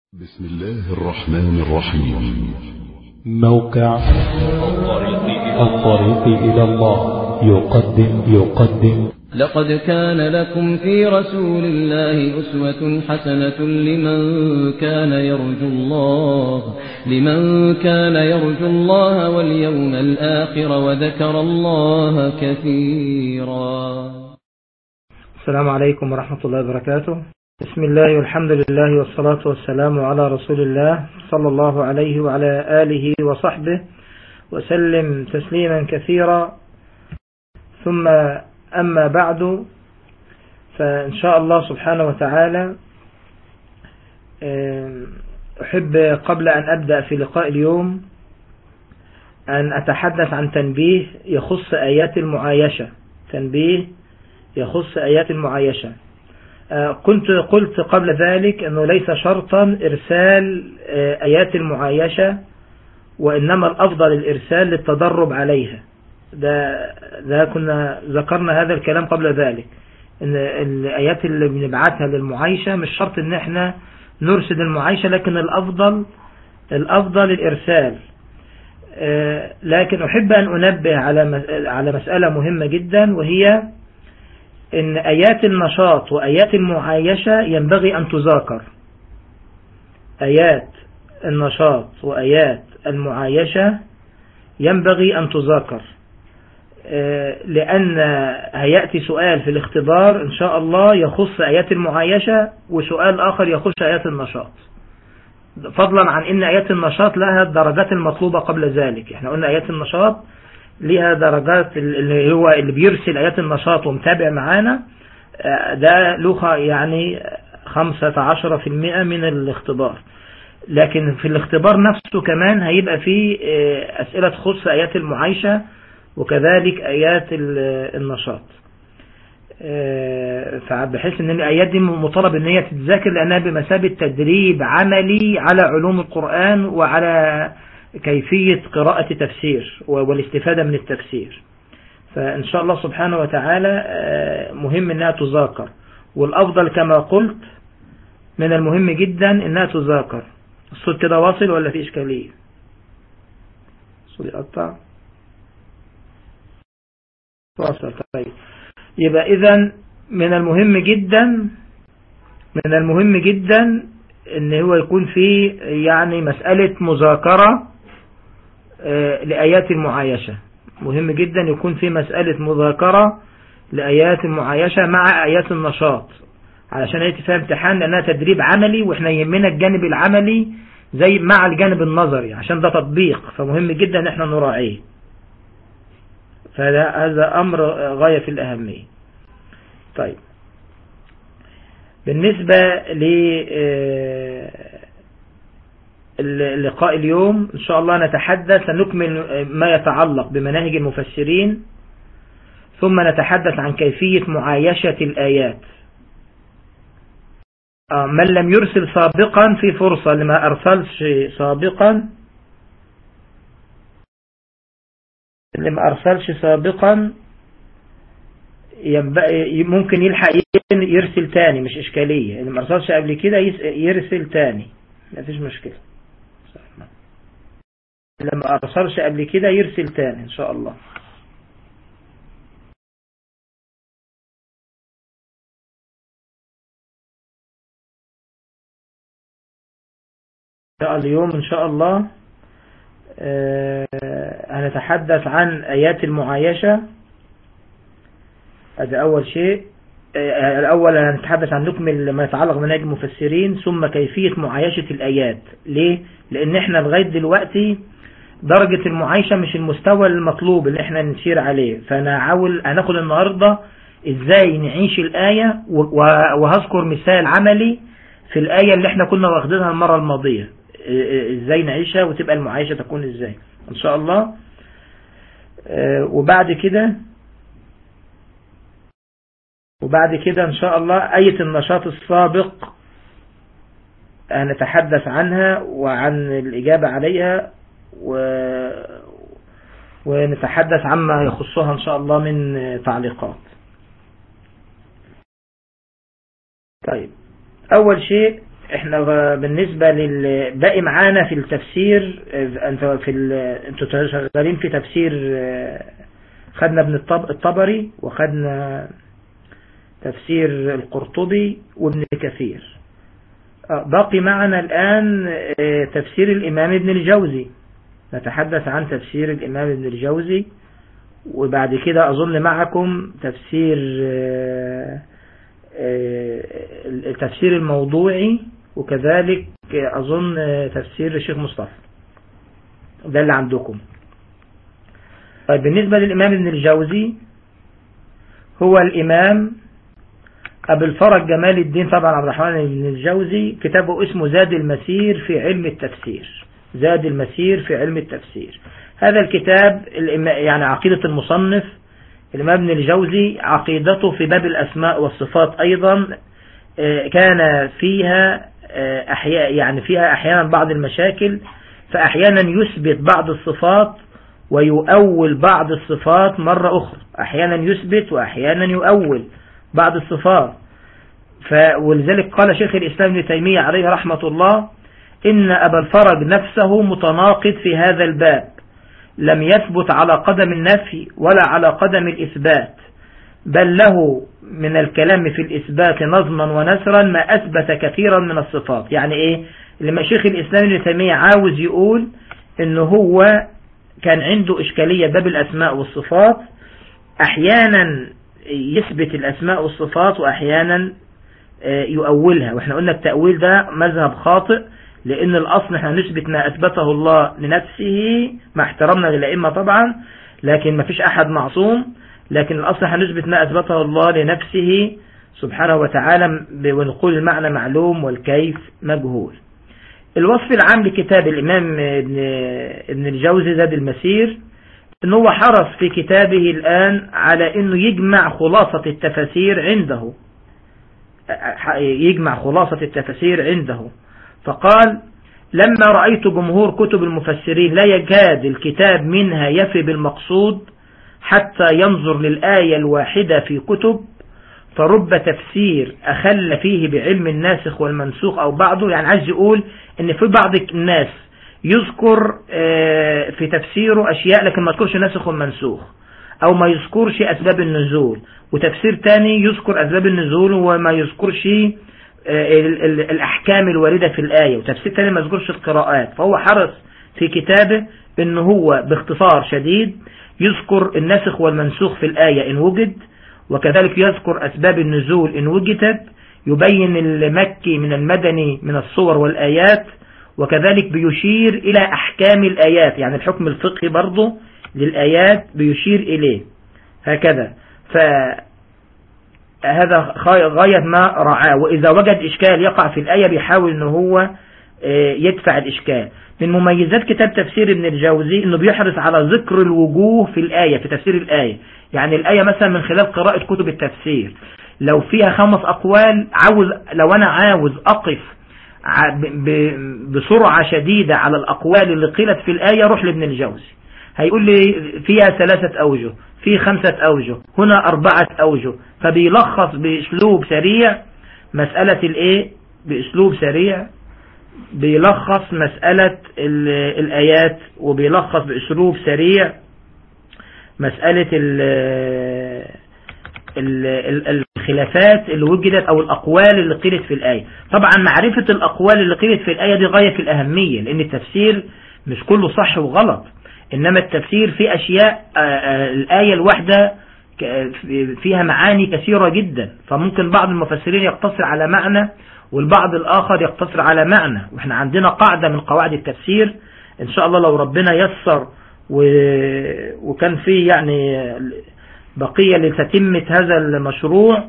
بسم الله الرحمن الرحيم موقع الطريق إلى الله يقدم يقدم لقد كان لكم في رسول الله أسوة حسنة لمن كان يرجو الله لمن كان يرجو الله واليوم الآخر وذكر الله كثيرا السلام عليكم ورحمة الله وبركاته بسم الله والحمد لله والصلاة والسلام على رسول الله صلى الله عليه وعلى آله وصحبه وسلم تسليما كثيرا ثم أما بعد فإن شاء الله سبحانه وتعالى أحب قبل أن أبدأ في لقاء اليوم أن أتحدث عن تنبيه يخص آيات المعايشة تنبيه يخص آيات المعايشة كنت قلت قبل ذلك أنه ليس شرطا إرسال آيات المعايشة وإنما الأفضل الإرسال للتدرب عليها ده, ده كنا ذكرنا هذا الكلام قبل ذلك إن الآيات اللي بنبعتها للمعايشة مش شرط إن احنا نرشد المعايشة لكن الأفضل الأفضل الإرسال لكن أحب أن أنبه على على مسألة مهمة جدا وهي ان ايات النشاط وايات المعايشة ينبغي ان تذاكر ايات النشاط وايات المعايشة ينبغي ان تذاكر لان هيأتي سؤال في الاختبار ان شاء الله يخص ايات المعايشة وسؤال اخر يخص ايات النشاط فضلا عن ان ايات النشاط لها الدرجات المطلوبة قبل ذلك احنا قلنا ايات النشاط ليها درجات اللي هو اللي بيرسل آيات النشاط ومتابع معانا ده له يعني 15% من الاختبار لكن في الاختبار نفسه كمان هيبقى فيه أسئلة تخص آيات المعايشة وكذلك آيات النشاط فبحيث ان الآيات دي مطالب ان هي تتذاكر لأنها بمثابة تدريب عملي على علوم القرآن وعلى كيفية قراءة تفسير والاستفادة من التفسير فإن شاء الله سبحانه وتعالى مهم أنها تذاكر والأفضل كما قلت من المهم جدا أنها تذاكر الصوت كده واصل ولا في إشكالية الصوت يقطع واصل طيب يبقى إذا من المهم جدا من المهم جدا ان هو يكون في يعني مسألة مذاكرة لآيات المعايشة مهم جدا يكون في مسألة مذاكرة لآيات المعايشة مع آيات النشاط علشان هي تفهم امتحان لأنها تدريب عملي وإحنا يهمنا الجانب العملي زي مع الجانب النظري عشان ده تطبيق فمهم جدا ان احنا نراعيه فهذا هذا أمر غاية في الأهمية طيب بالنسبة للقاء اليوم إن شاء الله نتحدث نكمل ما يتعلق بمناهج المفسرين ثم نتحدث عن كيفية معايشة الآيات من لم يرسل سابقا في فرصة لما أرسلش سابقا اللي ما أرسلش سابقا ممكن يلحق يرسل تاني مش إشكالية اللي ما أرسلش قبل كده يرسل تاني ما فيش مشكلة اللي ما أرسلش قبل كده يرسل تاني إن شاء الله اليوم إن شاء الله هنتحدث عن آيات المعايشة هذا أول شيء الأول هنتحدث عن نكمل ما يتعلق بمناهج المفسرين ثم كيفية معايشة الآيات ليه؟ لأن احنا لغاية دلوقتي درجة المعايشة مش المستوى المطلوب اللي احنا نسير عليه فأنا عاول هناخد النهاردة ازاي نعيش الآية وهذكر مثال عملي في الآية اللي احنا كنا واخدينها المرة الماضية ازاي نعيشها وتبقى المعايشة تكون ازاي ان شاء الله وبعد كده وبعد كده ان شاء الله آية النشاط السابق هنتحدث عنها وعن الإجابة عليها و... ونتحدث عما يخصها ان شاء الله من تعليقات طيب أول شيء احنا بالنسبة لل باقي معانا في التفسير انت في ال... انتوا شغالين في تفسير خدنا ابن الطب... الطبري وخدنا تفسير القرطبي وابن كثير باقي معنا الآن تفسير الإمام ابن الجوزي نتحدث عن تفسير الإمام ابن الجوزي وبعد كده أظن معكم تفسير التفسير الموضوعي وكذلك أظن تفسير الشيخ مصطفى ده اللي عندكم طيب بالنسبة للإمام ابن الجوزي هو الإمام أبو الفرج جمال الدين طبعا عبد الرحمن بن الجوزي كتابه اسمه زاد المسير في علم التفسير زاد المسير في علم التفسير هذا الكتاب يعني عقيدة المصنف الإمام ابن الجوزي عقيدته في باب الأسماء والصفات أيضا كان فيها أحياء يعني فيها أحيانا بعض المشاكل فأحيانا يثبت بعض الصفات ويؤول بعض الصفات مرة أخرى أحيانا يثبت وأحيانا يؤول بعض الصفات ولذلك قال شيخ الإسلام ابن تيمية عليه رحمة الله إن أبا الفرج نفسه متناقض في هذا الباب لم يثبت على قدم النفي ولا على قدم الإثبات بل له من الكلام في الإثبات نظما ونسرا ما أثبت كثيرا من الصفات يعني إيه لما شيخ الإسلام ابن تيمية عاوز يقول إنه هو كان عنده إشكالية باب الأسماء والصفات أحيانا يثبت الأسماء والصفات وأحيانا يؤولها وإحنا قلنا التأويل ده مذهب خاطئ لأن الأصل احنا نثبت ما أثبته الله لنفسه مع احترامنا للأئمة طبعا لكن ما فيش أحد معصوم لكن الأصل احنا نثبت ما أثبته الله لنفسه سبحانه وتعالى ونقول المعنى معلوم والكيف مجهول الوصف العام لكتاب الإمام ابن, ابن الجوزي زاد المسير ان هو حرص في كتابه الآن على انه يجمع خلاصة التفاسير عنده يجمع خلاصة التفاسير عنده فقال لما رأيت جمهور كتب المفسرين لا يكاد الكتاب منها يفي بالمقصود حتى ينظر للآية الواحدة في كتب فرب تفسير أخل فيه بعلم الناسخ والمنسوخ أو بعضه يعني عايز يقول ان في بعض الناس يذكر في تفسيره أشياء لكن ما يذكرش ناسخ ومنسوخ أو ما يذكرش أسباب النزول وتفسير تاني يذكر أسباب النزول وما يذكرش الأحكام الواردة في الآية وتفسير تاني ما يذكرش القراءات فهو حرص في كتابه ان هو باختصار شديد يذكر الناسخ والمنسوخ في الآية إن وجد وكذلك يذكر أسباب النزول إن وجدت يبين المكي من المدني من الصور والآيات وكذلك بيشير إلى أحكام الآيات يعني الحكم الفقهي برضه للآيات بيشير إليه هكذا فهذا غاية ما رعاه وإذا وجد إشكال يقع في الآية بيحاول أنه هو يدفع الإشكال من مميزات كتاب تفسير ابن الجوزي أنه بيحرص على ذكر الوجوه في الآية في تفسير الآية يعني الآية مثلا من خلال قراءة كتب التفسير لو فيها خمس أقوال عاوز لو أنا عاوز أقف بسرعة شديدة على الأقوال اللي قيلت في الآية روح لابن الجوزي هيقول لي فيها ثلاثة أوجه في خمسة أوجه هنا أربعة أوجه فبيلخص بأسلوب سريع مسألة الإيه بأسلوب سريع بيلخص مسألة الآيات وبيلخص بأسلوب سريع مسألة الخلافات اللي وجدت او الاقوال اللي قيلت في الآية طبعا معرفة الاقوال اللي قيلت في الآية دي غاية في الاهمية لان التفسير مش كله صح وغلط انما التفسير في اشياء الآية الواحدة فيها معاني كثيرة جدا فممكن بعض المفسرين يقتصر على معنى والبعض الاخر يقتصر على معنى واحنا عندنا قاعدة من قواعد التفسير ان شاء الله لو ربنا يسر و... وكان في يعني بقية لتتمة هذا المشروع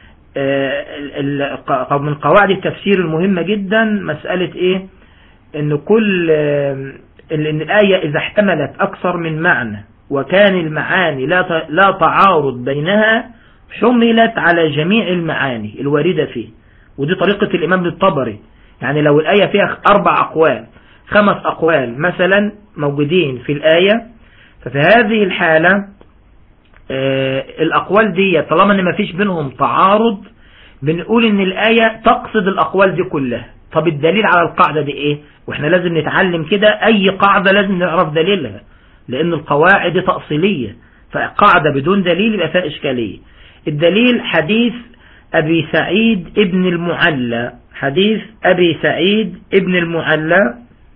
من قواعد التفسير المهمة جدا مسألة ايه ان كل ان الآية اذا احتملت اكثر من معنى وكان المعاني لا لا تعارض بينها حملت على جميع المعاني الواردة فيه ودي طريقة الامام الطبري يعني لو الآية فيها اربع اقوال خمس اقوال مثلا موجودين في الآية ففي هذه الحالة الأقوال دي طالما ان مفيش بينهم تعارض بنقول ان الآية تقصد الأقوال دي كلها طب الدليل على القاعدة دي ايه واحنا لازم نتعلم كده اي قاعدة لازم نعرف دليلها لان القواعد دي تأصيلية فقاعدة بدون دليل يبقى فيها اشكالية الدليل حديث ابي سعيد ابن المعلى حديث ابي سعيد ابن المعلى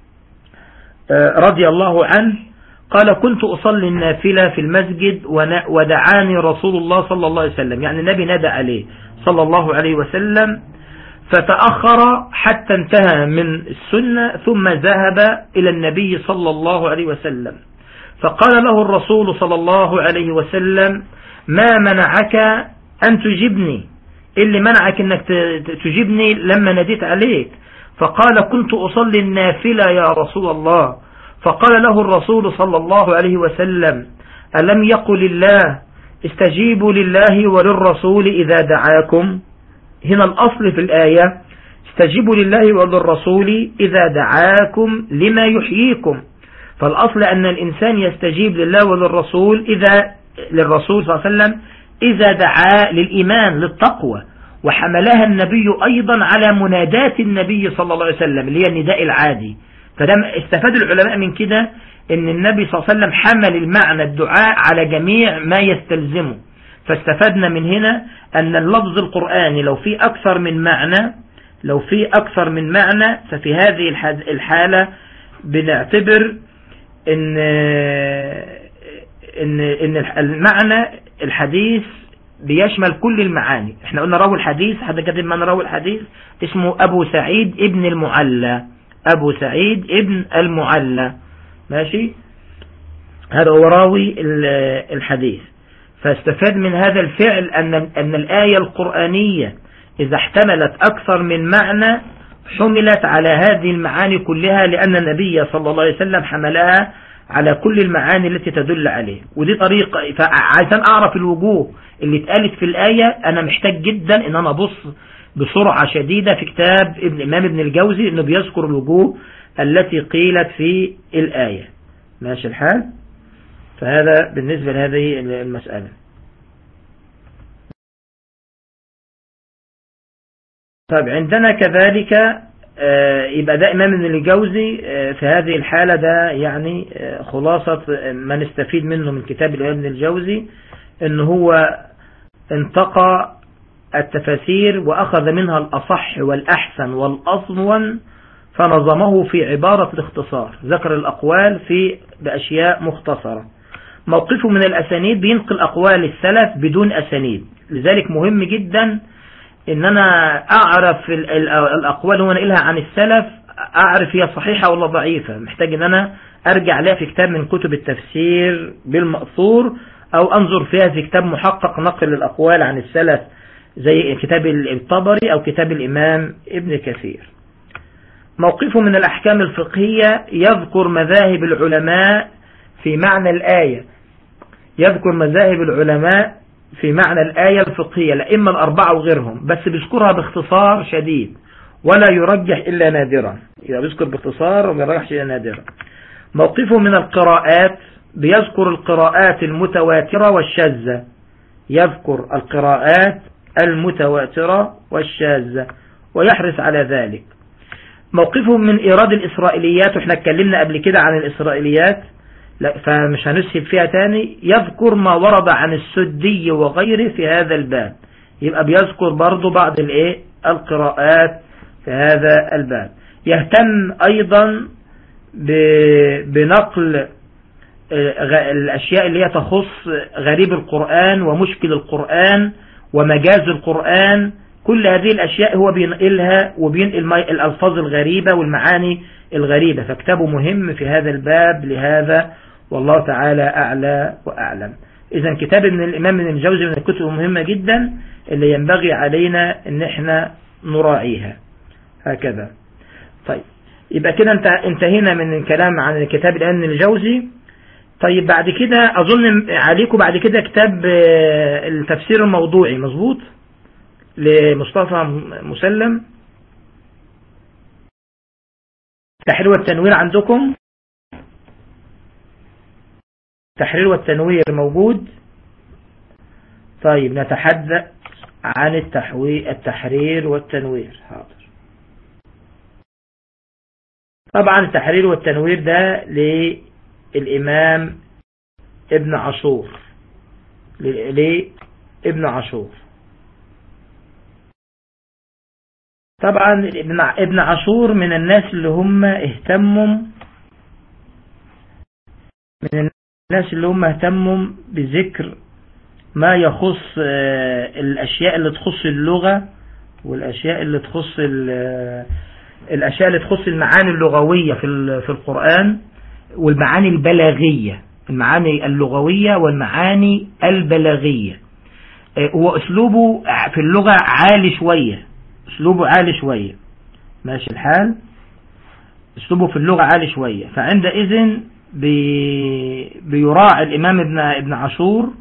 رضي الله عنه قال كنت أصلي النافلة في المسجد ودعاني رسول الله صلى الله عليه وسلم يعني النبي ندى عليه صلى الله عليه وسلم فتأخر حتى انتهى من السنة ثم ذهب إلى النبي صلى الله عليه وسلم فقال له الرسول صلى الله عليه وسلم ما منعك أن تجبني اللي منعك أنك تجبني لما نديت عليك فقال كنت أصلي النافلة يا رسول الله فقال له الرسول صلى الله عليه وسلم ألم يقل الله استجيبوا لله وللرسول إذا دعاكم هنا الأصل في الآية استجيبوا لله وللرسول إذا دعاكم لما يحييكم فالأصل أن الإنسان يستجيب لله وللرسول إذا للرسول صلى الله عليه وسلم إذا دعا للإيمان للتقوى وحملها النبي أيضا على منادات النبي صلى الله عليه وسلم اللي هي النداء العادي فده استفاد العلماء من كده ان النبي صلى الله عليه وسلم حمل المعنى الدعاء على جميع ما يستلزمه فاستفدنا من هنا ان اللفظ القرآني لو في اكثر من معنى لو في اكثر من معنى ففي هذه الحالة بنعتبر ان ان ان المعنى الحديث بيشمل كل المعاني احنا قلنا راوي الحديث حد كاتب من راوي الحديث اسمه ابو سعيد ابن المعلى أبو سعيد ابن المعلى ماشي هذا هو راوي الحديث فاستفاد من هذا الفعل أن, أن الآية القرآنية إذا احتملت أكثر من معنى حملت على هذه المعاني كلها لأن النبي صلى الله عليه وسلم حملها على كل المعاني التي تدل عليه ودي طريقة فعشان أعرف الوجوه اللي اتقالت في الآية أنا محتاج جدا أن أنا أبص بسرعة شديدة في كتاب ابن إمام ابن الجوزي أنه بيذكر الوجوه التي قيلت في الآية ماشي الحال فهذا بالنسبة لهذه المسألة طيب عندنا كذلك يبقى ده إمام ابن الجوزي في هذه الحالة ده يعني خلاصة ما نستفيد منه من كتاب الإمام ابن الجوزي أنه هو انتقى التفاسير وأخذ منها الأصح والأحسن والأصنون فنظمه في عبارة الاختصار ذكر الأقوال في بأشياء مختصرة موقفه من الأسانيد بينقل أقوال السلف بدون أسانيد لذلك مهم جدا ان انا اعرف الاقوال هو نقلها عن السلف اعرف هي صحيحة ولا ضعيفة محتاج ان انا ارجع لها في كتاب من كتب التفسير بالمأثور او انظر فيها في كتاب محقق نقل الاقوال عن السلف زي كتاب الطبري او كتاب الامام ابن كثير موقفه من الاحكام الفقهية يذكر مذاهب العلماء في معنى الآية يذكر مذاهب العلماء في معنى الآية الفقهية لإما الأربعة وغيرهم بس بيذكرها باختصار شديد ولا يرجح إلا نادرا إذا بيذكر باختصار وما يرجحش إلا نادرا موقفه من القراءات بيذكر القراءات المتواترة والشاذة يذكر القراءات المتواترة والشاذة ويحرص على ذلك موقفه من إيراد الإسرائيليات وإحنا اتكلمنا قبل كده عن الإسرائيليات لا فمش هنسهب فيها تاني يذكر ما ورد عن السدي وغيره في هذا الباب يبقى بيذكر برضو بعض الايه القراءات في هذا الباب يهتم ايضا بنقل الاشياء اللي هي تخص غريب القرآن ومشكل القرآن ومجاز القرآن كل هذه الاشياء هو بينقلها وبينقل الالفاظ الغريبة والمعاني الغريبة فكتابه مهم في هذا الباب لهذا والله تعالى أعلى وأعلم إذا كتاب من الإمام من الجوزي من الكتب المهمة جدا اللي ينبغي علينا ان احنا نراعيها هكذا طيب يبقى كده انت انتهينا من الكلام عن الكتاب الآن من الجوزي طيب بعد كده أظن عليكم بعد كده كتاب التفسير الموضوعي مظبوط لمصطفى مسلم التحرير والتنوير عندكم التحرير والتنوير موجود طيب نتحدث عن التحوي التحرير والتنوير حاضر طبعا التحرير والتنوير ده للإمام ابن عاشور لابن عاشور طبعا ابن عاشور من الناس اللي هم اهتموا من الناس اللي هم اهتموا بذكر ما يخص الأشياء اللي تخص اللغة والأشياء اللي تخص الأشياء اللي تخص المعاني اللغوية في في القرآن والمعاني البلاغية المعاني اللغوية والمعاني البلاغية هو أسلوبه في اللغة عالي شوية أسلوبه عالي شوية ماشي الحال أسلوبه في اللغة عالي شوية فعندئذ بي بيراعي الإمام ابن, ابن عاشور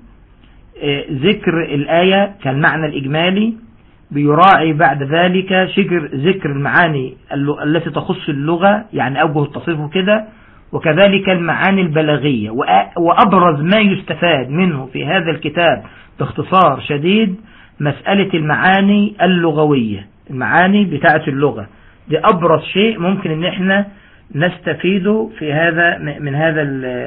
ذكر الآية كالمعنى الإجمالي بيراعي بعد ذلك شكر ذكر المعاني التي تخص اللغة يعني أوجه التصريف كده وكذلك المعاني البلاغية وأبرز ما يستفاد منه في هذا الكتاب باختصار شديد مسألة المعاني اللغوية المعاني بتاعة اللغة دي أبرز شيء ممكن ان احنا نستفيده في هذا من هذا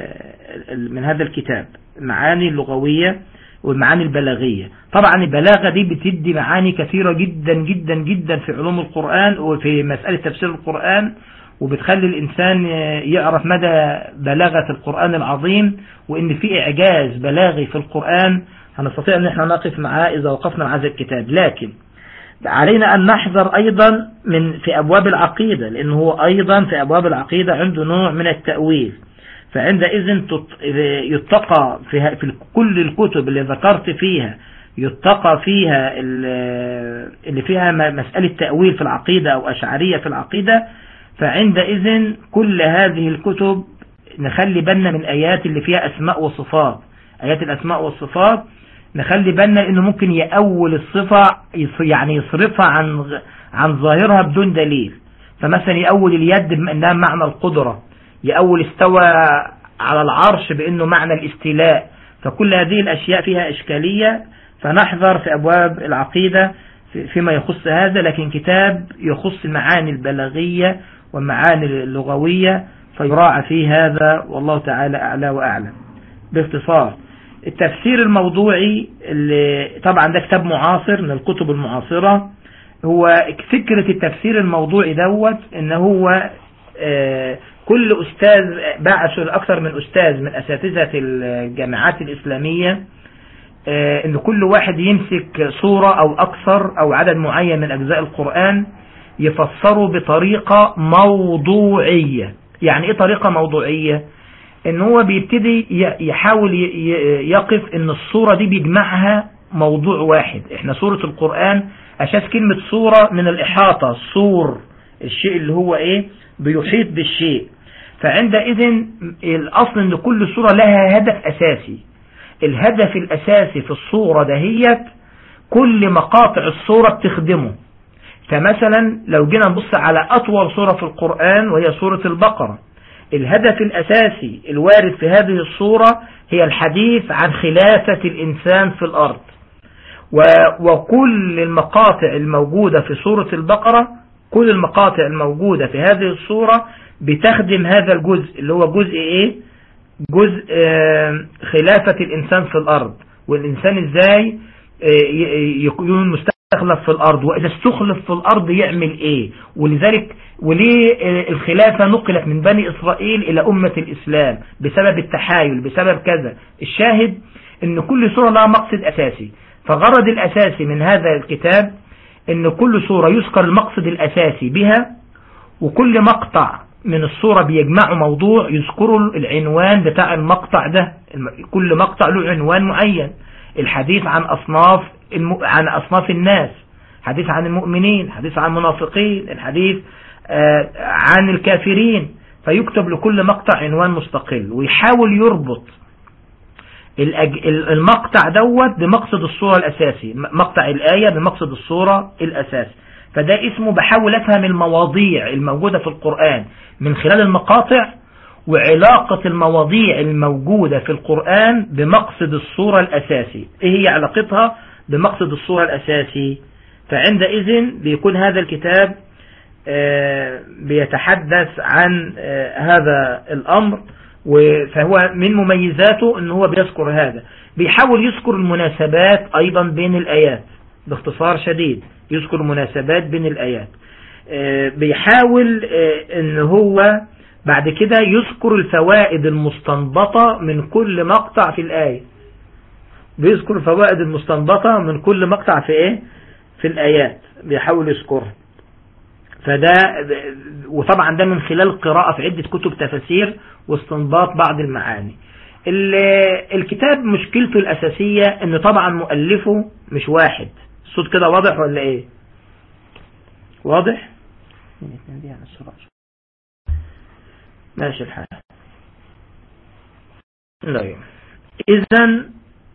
من هذا الكتاب المعاني اللغوية والمعاني البلاغية طبعا البلاغة دي بتدي معاني كثيرة جدا جدا جدا في علوم القرآن وفي مسألة تفسير القرآن وبتخلي الإنسان يعرف مدى بلاغة القرآن العظيم وإن في إعجاز بلاغي في القرآن هنستطيع أن احنا نقف معاه إذا وقفنا مع هذا الكتاب لكن علينا أن نحذر أيضا من في أبواب العقيدة لأنه هو أيضا في أبواب العقيدة عنده نوع من التأويل فعندئذ يتقى في, في كل الكتب اللي ذكرت فيها يتقى فيها اللي فيها مسألة تأويل في العقيدة أو أشعرية في العقيدة فعندئذ كل هذه الكتب نخلي بالنا من آيات اللي فيها أسماء وصفات آيات الأسماء والصفات نخلي بالنا انه ممكن يأول الصفة يعني يصرفها عن عن ظاهرها بدون دليل فمثلا يأول اليد بأنها معنى القدرة يأول استوى على العرش بأنه معنى الاستيلاء فكل هذه الأشياء فيها إشكالية فنحذر في أبواب العقيدة فيما يخص هذا لكن كتاب يخص المعاني البلاغية والمعاني اللغوية فيراعى فيه هذا والله تعالى أعلى وأعلم باختصار التفسير الموضوعي اللي طبعا ده كتاب معاصر من الكتب المعاصرة هو فكرة التفسير الموضوعي دوت ان هو كل أستاذ بعث أكثر من أستاذ من أساتذة الجامعات الإسلامية ان كل واحد يمسك صورة أو أكثر أو عدد معين من أجزاء القرآن يفسره بطريقة موضوعية يعني إيه طريقة موضوعية ان هو بيبتدي يحاول يقف ان الصورة دي بيجمعها موضوع واحد احنا سورة القرآن اساس كلمة صورة من الاحاطة الصور الشيء اللي هو ايه بيحيط بالشيء فعندئذ الاصل ان كل صورة لها هدف اساسي الهدف الاساسي في الصورة دهيت كل مقاطع الصورة بتخدمه فمثلا لو جينا نبص على اطول صورة في القرآن وهي سورة البقرة الهدف الأساسي الوارد في هذه الصورة هي الحديث عن خلافة الإنسان في الأرض وكل المقاطع الموجودة في سورة البقرة كل المقاطع الموجودة في هذه الصورة بتخدم هذا الجزء اللي هو جزء ايه جزء خلافة الإنسان في الأرض والإنسان ازاي يكون مستخلف في الأرض وإذا استخلف في الأرض يعمل ايه ولذلك وليه الخلافة نقلت من بني إسرائيل إلى أمة الإسلام بسبب التحايل بسبب كذا الشاهد ان كل سورة لها مقصد أساسي فغرض الأساسي من هذا الكتاب ان كل سورة يذكر المقصد الأساسي بها وكل مقطع من الصورة بيجمعوا موضوع يذكروا العنوان بتاع المقطع ده كل مقطع له عنوان معين الحديث عن أصناف الم... عن أصناف الناس حديث عن المؤمنين حديث عن المنافقين الحديث آه عن الكافرين فيكتب لكل مقطع عنوان مستقل ويحاول يربط الأج... المقطع دوت بمقصد الصورة الأساسي مقطع الآية بمقصد الصورة الأساسي فده اسمه بحاول أفهم المواضيع الموجودة في القرآن من خلال المقاطع وعلاقة المواضيع الموجودة في القرآن بمقصد الصورة الأساسي إيه هي علاقتها بمقصد الصورة الأساسي فعندئذ بيكون هذا الكتاب بيتحدث عن هذا الأمر فهو من مميزاته ان هو بيذكر هذا بيحاول يذكر المناسبات ايضا بين الايات باختصار شديد يذكر المناسبات بين الايات بيحاول ان هو بعد كده يذكر الفوائد المستنبطة من كل مقطع في الآية بيذكر الفوائد المستنبطة من كل مقطع في ايه في الآيات بيحاول يذكرها فده وطبعا ده من خلال قراءة في عدة كتب تفاسير واستنباط بعض المعاني الكتاب مشكلته الأساسية ان طبعا مؤلفه مش واحد الصوت كده واضح ولا ايه واضح ماشي الحال لا اذا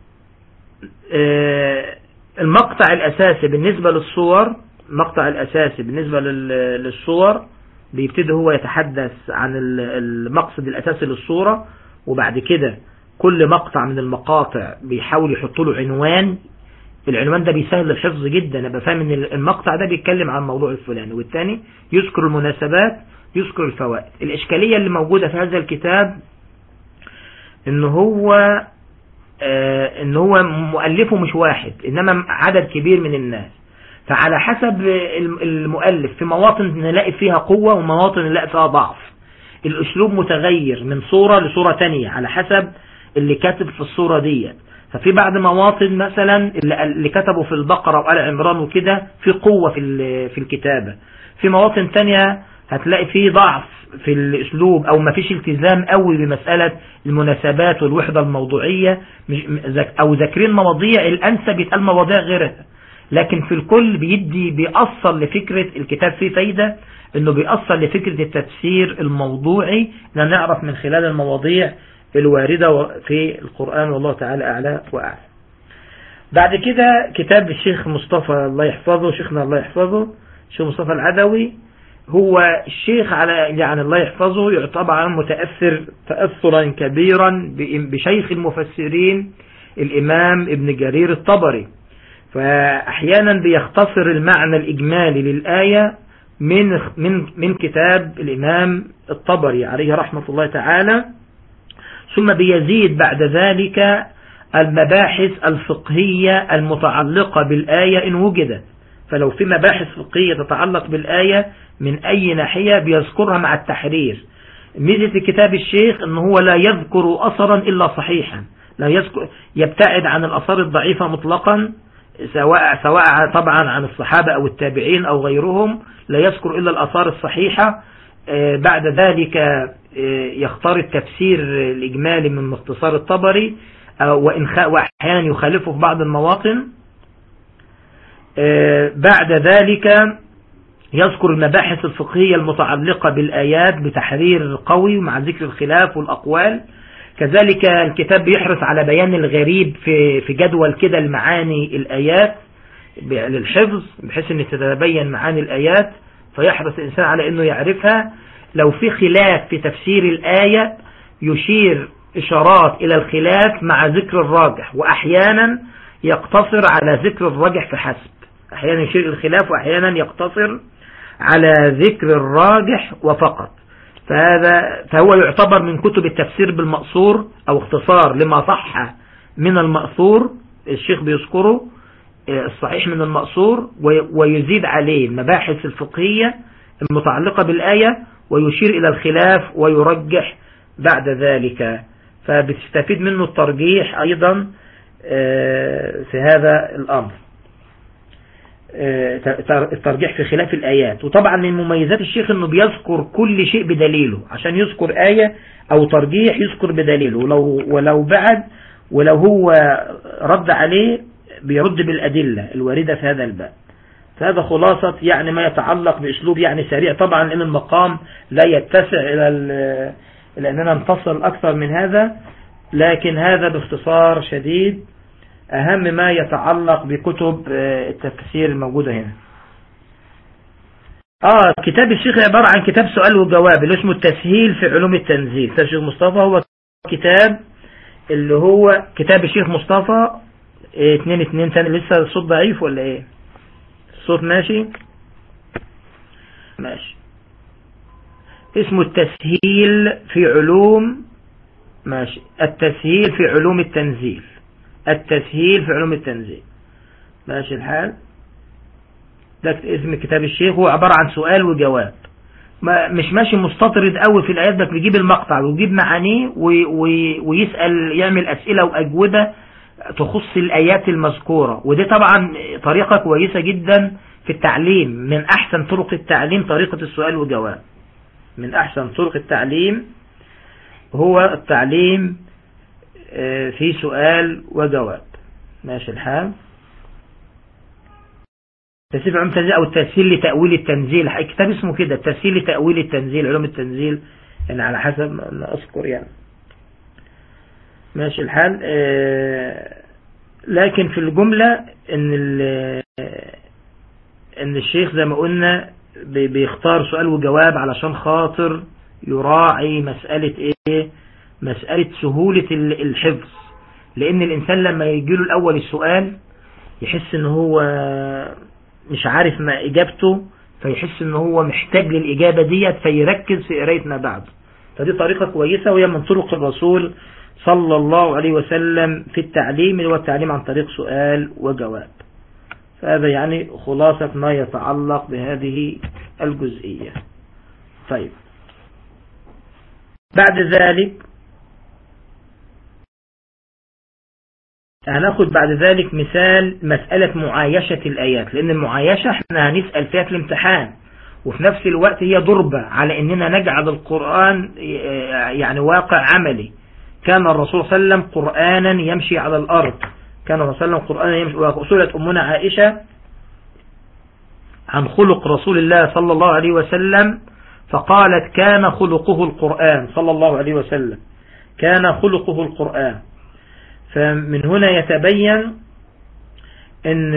المقطع الاساسي بالنسبة للصور المقطع الاساسي بالنسبة للصور بيبتدي هو يتحدث عن المقصد الاساسي للصورة وبعد كده كل مقطع من المقاطع بيحاول يحط له عنوان العنوان ده بيسهل الحفظ جدا ابقى فاهم ان المقطع ده بيتكلم عن الموضوع الفلاني والتاني يذكر المناسبات يذكر الفوائد الاشكالية اللي موجودة في هذا الكتاب ان هو آه ان هو مؤلفه مش واحد انما عدد كبير من الناس فعلى حسب المؤلف في مواطن نلاقي فيها قوة ومواطن نلاقي فيها ضعف الاسلوب متغير من صورة لصورة تانية على حسب اللي كاتب في الصورة دي ففي بعض مواطن مثلا اللي كتبوا في البقرة وآل عمران وكده في قوة في في الكتابة في مواطن تانية هتلاقي فيه ضعف في الاسلوب او ما فيش التزام قوي بمسألة المناسبات والوحدة الموضوعية او ذاكرين مواضيع الانسب يتقال مواضيع غيرها لكن في الكل بيدي بيأثر لفكرة الكتاب فيه فايدة انه بيأثر لفكرة التفسير الموضوعي نعرف من خلال المواضيع الواردة في القرآن والله تعالى أعلى وأعلى بعد كده كتاب الشيخ مصطفى الله يحفظه شيخنا الله يحفظه الشيخ مصطفى العدوي هو الشيخ على يعني الله يحفظه يعتبر متأثر تأثرا كبيرا بشيخ المفسرين الإمام ابن جرير الطبري فأحيانا بيختصر المعنى الإجمالي للآية من من من كتاب الإمام الطبري عليه رحمة الله تعالى ثم بيزيد بعد ذلك المباحث الفقهية المتعلقة بالآية إن وجدت فلو في مباحث فقهية تتعلق بالآية من أي ناحية بيذكرها مع التحرير ميزة كتاب الشيخ أنه هو لا يذكر أثرا إلا صحيحا لا يذكر يبتعد عن الأثار الضعيفة مطلقا سواء سواء طبعا عن الصحابة أو التابعين أو غيرهم لا يذكر إلا الأثار الصحيحة بعد ذلك يختار التفسير الإجمالي من مختصار الطبري وأحيانا يخالفه في بعض المواطن بعد ذلك يذكر المباحث الفقهية المتعلقة بالآيات بتحرير قوي مع ذكر الخلاف والأقوال كذلك الكتاب بيحرص على بيان الغريب في في جدول كده المعاني الآيات للحفظ بحيث ان تتبين معاني الآيات فيحرص الإنسان على أنه يعرفها لو في خلاف في تفسير الآية يشير إشارات إلى الخلاف مع ذكر الراجح وأحيانا يقتصر على ذكر الراجح فحسب أحيانا يشير إلى الخلاف وأحيانا يقتصر على ذكر الراجح وفقط فهذا فهو يعتبر من كتب التفسير بالمقصور أو اختصار لما صح من المأثور الشيخ بيذكره الصحيح من المأثور ويزيد عليه المباحث الفقهية المتعلقة بالآية ويشير إلى الخلاف ويرجح بعد ذلك فبتستفيد منه الترجيح أيضا في هذا الأمر الترجيح في خلاف الآيات وطبعا من مميزات الشيخ أنه بيذكر كل شيء بدليله عشان يذكر آية أو ترجيح يذكر بدليله ولو, ولو بعد ولو هو رد عليه بيرد بالأدلة الواردة في هذا الباب فهذا خلاصة يعني ما يتعلق بأسلوب يعني سريع طبعا لأن المقام لا يتسع إلى لأننا نفصل أكثر من هذا لكن هذا باختصار شديد أهم ما يتعلق بكتب التفسير الموجودة هنا آه كتاب الشيخ عبارة عن كتاب سؤال وجواب اللي اسمه التسهيل في علوم التنزيل كتاب الشيخ مصطفى هو كتاب اللي هو كتاب الشيخ مصطفى اتنين اتنين سنة لسه الصوت ضعيف ولا ايه الصوت ماشي ماشي اسمه التسهيل في علوم ماشي التسهيل في علوم التنزيل التسهيل في علوم التنزيل ماشي الحال ده اسم كتاب الشيخ هو عبارة عن سؤال وجواب ما مش ماشي مستطرد قوي في الآيات بس بيجيب المقطع ويجيب معانيه ويسأل يعمل أسئلة وأجوبة تخص الآيات المذكورة ودي طبعا طريقة كويسة جدا في التعليم من أحسن طرق التعليم طريقة السؤال وجواب من أحسن طرق التعليم هو التعليم في سؤال وجواب ماشي الحال تسهيل علوم التنزيل أو التسهيل لتأويل التنزيل الكتاب اسمه كده التسهيل لتأويل التنزيل علوم التنزيل يعني على حسب ما أذكر يعني ماشي الحال لكن في الجملة ان ان الشيخ زي ما قلنا بيختار سؤال وجواب علشان خاطر يراعي مسألة ايه مسألة سهولة الحفظ لان الانسان لما يجيله الاول السؤال يحس ان هو مش عارف ما اجابته فيحس ان هو محتاج للاجابة ديت فيركز في قراية ما بعد فدي طريقة كويسة وهي من طرق الرسول صلى الله عليه وسلم في التعليم اللي هو التعليم عن طريق سؤال وجواب فهذا يعني خلاصة ما يتعلق بهذه الجزئية طيب بعد ذلك هناخد بعد ذلك مثال مسألة معايشة الآيات لأن المعايشة احنا هنسأل فيها في الامتحان وفي نفس الوقت هي ضربة على أننا نجعل القرآن يعني واقع عملي كان الرسول صلى الله عليه وسلم قرآنا يمشي على الأرض كان الرسول صلى الله عليه وسلم قرآنا يمشي وسئلت أمنا عائشة عن خلق رسول الله صلى الله عليه وسلم فقالت كان خلقه القرآن صلى الله عليه وسلم كان خلقه القرآن فمن هنا يتبين ان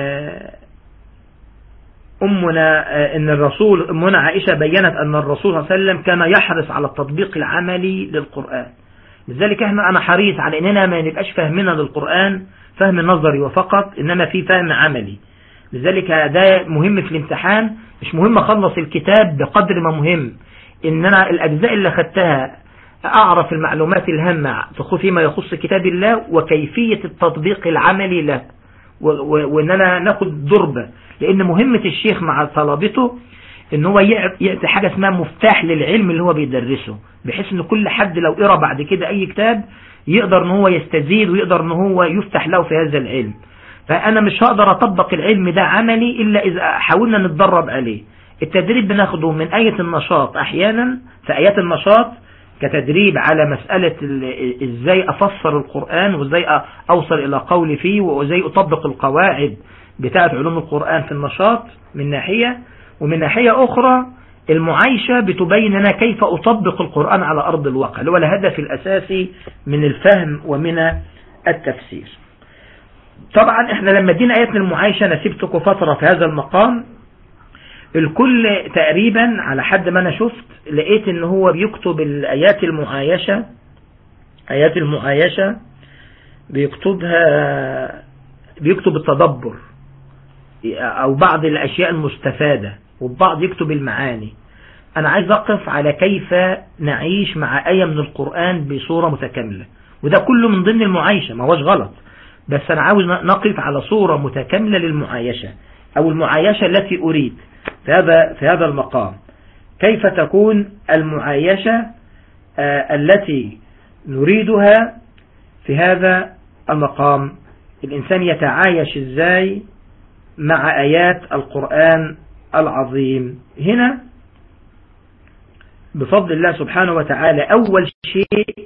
أمنا ان الرسول أمنا عائشة بينت أن الرسول صلى الله عليه وسلم كان يحرص على التطبيق العملي للقرآن لذلك احنا انا حريص على اننا ما نبقاش فاهمنا للقرآن فهم نظري وفقط انما في فهم عملي لذلك ده مهم في الامتحان مش مهم اخلص الكتاب بقدر ما مهم ان انا الاجزاء اللي خدتها اعرف المعلومات الهامة فيما يخص كتاب الله وكيفية التطبيق العملي له واننا ناخد ضربة لان مهمة الشيخ مع طلبته ان هو يأتي حاجة اسمها مفتاح للعلم اللي هو بيدرسه بحيث ان كل حد لو قرأ بعد كده اي كتاب يقدر ان هو يستزيد ويقدر ان هو يفتح له في هذا العلم فانا مش هقدر اطبق العلم ده عملي الا اذا حاولنا نتدرب عليه التدريب بناخده من آية النشاط احيانا في آيات النشاط كتدريب على مسألة ازاي افسر القرآن وازاي اوصل الى قولي فيه وازاي اطبق القواعد بتاعة علوم القرآن في النشاط من ناحية ومن ناحية أخرى المعايشة بتبين لنا كيف أطبق القرآن على أرض الواقع اللي هو الهدف الأساسي من الفهم ومن التفسير طبعا احنا لما دينا آيات المعايشة أنا سبتكم فترة في هذا المقام الكل تقريبا على حد ما أنا شفت لقيت ان هو بيكتب الآيات المعايشة آيات المعايشة بيكتبها بيكتب التدبر أو بعض الأشياء المستفادة والبعض يكتب المعاني أنا عايز أقف على كيف نعيش مع آية من القرآن بصورة متكاملة وده كله من ضمن المعايشة ما هوش غلط بس أنا عاوز نقف على صورة متكاملة للمعايشة أو المعايشة التي أريد في هذا في هذا المقام كيف تكون المعايشة آه التي نريدها في هذا المقام الإنسان يتعايش إزاي مع آيات القرآن العظيم هنا بفضل الله سبحانه وتعالى أول شيء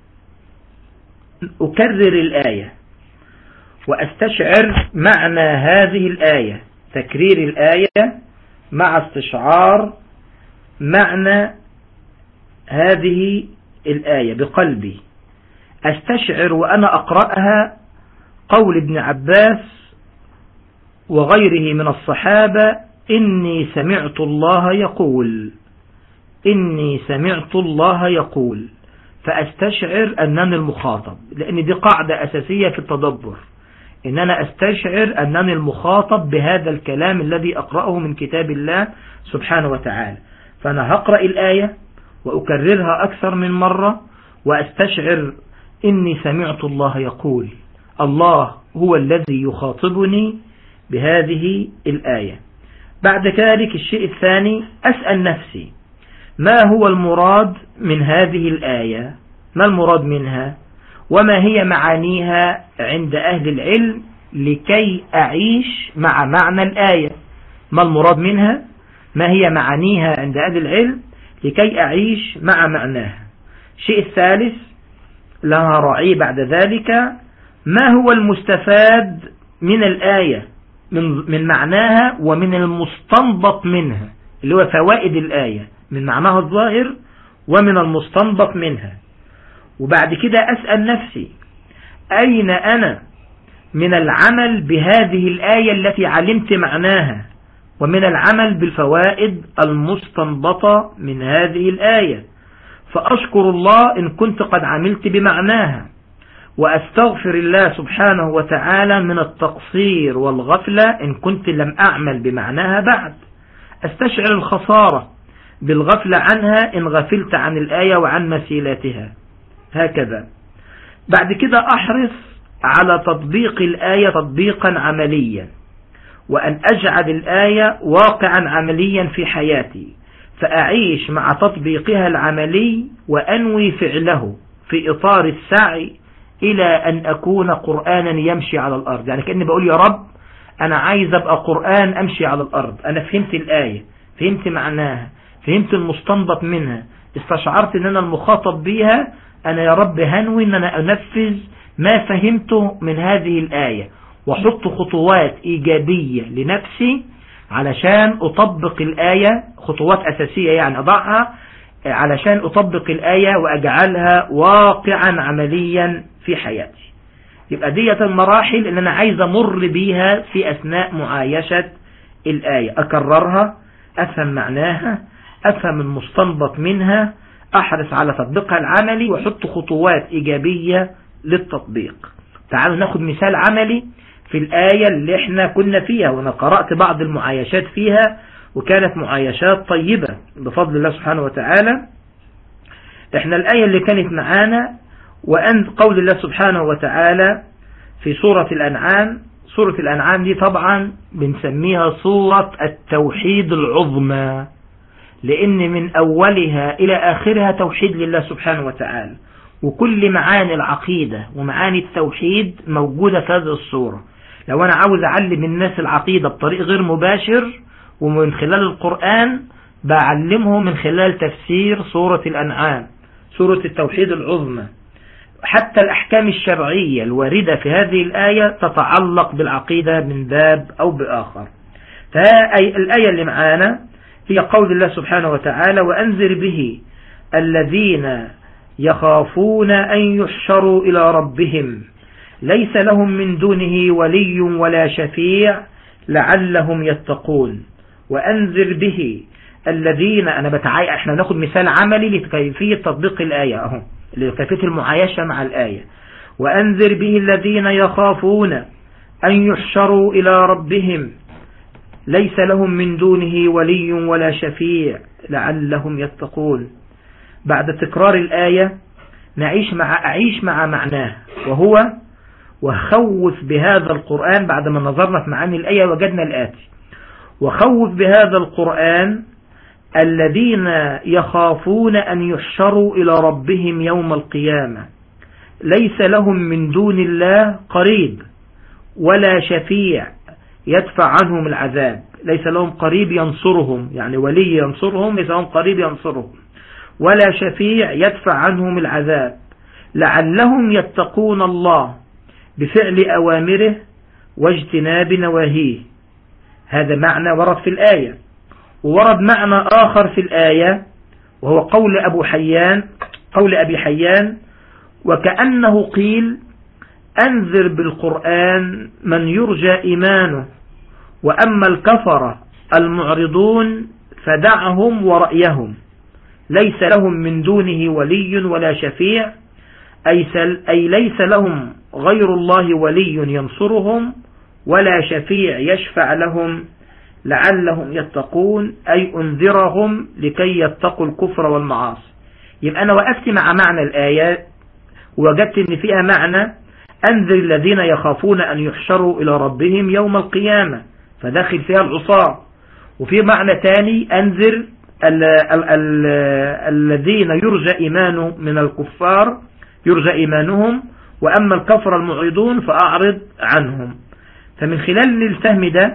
أكرر الآية وأستشعر معنى هذه الآية تكرير الآية مع استشعار معنى هذه الآية بقلبي أستشعر وأنا أقرأها قول ابن عباس وغيره من الصحابة إني سمعت الله يقول إني سمعت الله يقول فأستشعر أنني المخاطب لأن دي قاعدة أساسية في التدبر ان انا استشعر انني المخاطب بهذا الكلام الذي اقرأه من كتاب الله سبحانه وتعالى فانا هقرأ الآية واكررها اكثر من مرة واستشعر اني سمعت الله يقول الله هو الذي يخاطبني بهذه الآية بعد ذلك الشيء الثاني أسأل نفسي ما هو المراد من هذه الآية ما المراد منها وما هي معانيها عند أهل العلم لكي أعيش مع معنى الآية ما المراد منها ما هي معانيها عند أهل العلم لكي أعيش مع معناها الشيء الثالث لها رعي بعد ذلك ما هو المستفاد من الآية من, من معناها ومن المستنبط منها اللي هو فوائد الآية من معناها الظاهر ومن المستنبط منها وبعد كده أسأل نفسي أين أنا من العمل بهذه الآية التي علمت معناها ومن العمل بالفوائد المستنبطة من هذه الآية فأشكر الله إن كنت قد عملت بمعناها وأستغفر الله سبحانه وتعالى من التقصير والغفلة إن كنت لم أعمل بمعناها بعد أستشعر الخسارة بالغفلة عنها إن غفلت عن الآية وعن مسيلاتها هكذا بعد كده أحرص على تطبيق الآية تطبيقا عمليا وأن أجعل الآية واقعا عمليا في حياتي فأعيش مع تطبيقها العملي وأنوي فعله في إطار السعي إلى أن أكون قرآنا يمشي على الأرض يعني كأني بقول يا رب أنا عايز أبقى قرآن أمشي على الأرض أنا فهمت الآية فهمت معناها فهمت المستنبط منها استشعرت أن أنا المخاطب بيها أنا يا رب هنوي أن أنا أنفذ ما فهمته من هذه الآية وحط خطوات إيجابية لنفسي علشان أطبق الآية خطوات أساسية يعني أضعها علشان أطبق الآية وأجعلها واقعا عمليا في حياتي يبقى دية المراحل اللي أنا عايز أمر بيها في أثناء معايشة الآية أكررها أفهم معناها أفهم المستنبط منها أحرص على تطبيقها العملي وحط خطوات إيجابية للتطبيق تعالوا ناخد مثال عملي في الآية اللي احنا كنا فيها وانا قرأت بعض المعايشات فيها وكانت معايشات طيبة بفضل الله سبحانه وتعالى احنا الآية اللي كانت معانا وأن قول الله سبحانه وتعالى في سورة الأنعام سورة الأنعام دي طبعا بنسميها سورة التوحيد العظمى لأن من أولها إلى آخرها توحيد لله سبحانه وتعالى وكل معاني العقيدة ومعاني التوحيد موجودة في هذه الصورة لو أنا عاوز أعلم الناس العقيدة بطريق غير مباشر ومن خلال القرآن بعلمه من خلال تفسير سورة الأنعام سورة التوحيد العظمى حتى الأحكام الشرعية الواردة في هذه الآية تتعلق بالعقيدة من باب أو بآخر فالآية اللي معانا هي قول الله سبحانه وتعالى وأنذر به الذين يخافون أن يحشروا إلى ربهم ليس لهم من دونه ولي ولا شفيع لعلهم يتقون وأنذر به الذين أنا بتعاي احنا ناخد مثال عملي لكيفية تطبيق الآية اهو لكيفية المعايشة مع الآية وأنذر به الذين يخافون أن يحشروا إلى ربهم ليس لهم من دونه ولي ولا شفيع لعلهم يتقون بعد تكرار الآية نعيش مع أعيش مع معناه وهو وخوف بهذا القرآن بعد ما نظرنا في معاني الآية وجدنا الآتي وخوف بهذا القرآن الذين يخافون أن يحشروا إلى ربهم يوم القيامة ليس لهم من دون الله قريب ولا شفيع يدفع عنهم العذاب ليس لهم قريب ينصرهم يعني ولي ينصرهم ليس لهم قريب ينصرهم ولا شفيع يدفع عنهم العذاب لعلهم يتقون الله بفعل أوامره واجتناب نواهيه هذا معنى ورد في الآية وورد معنى آخر في الآية وهو قول أبو حيان قول أبي حيان وكأنه قيل أنذر بالقرآن من يرجى إيمانه وأما الكفر المعرضون فدعهم ورأيهم ليس لهم من دونه ولي ولا شفيع أي, سل أي ليس لهم غير الله ولي ينصرهم ولا شفيع يشفع لهم لعلهم يتقون أي أنذرهم لكي يتقوا الكفر والمعاصي يبقى أنا وقفت مع معنى الآيات ووجدت أن فيها معنى أنذر الذين يخافون أن يحشروا إلى ربهم يوم القيامة فداخل فيها العصاة وفي معنى تاني أنذر ال ال ال الذين يرجى إيمانه من الكفار يرجى إيمانهم وأما الكفر المعيدون فأعرض عنهم فمن خلال الفهم ده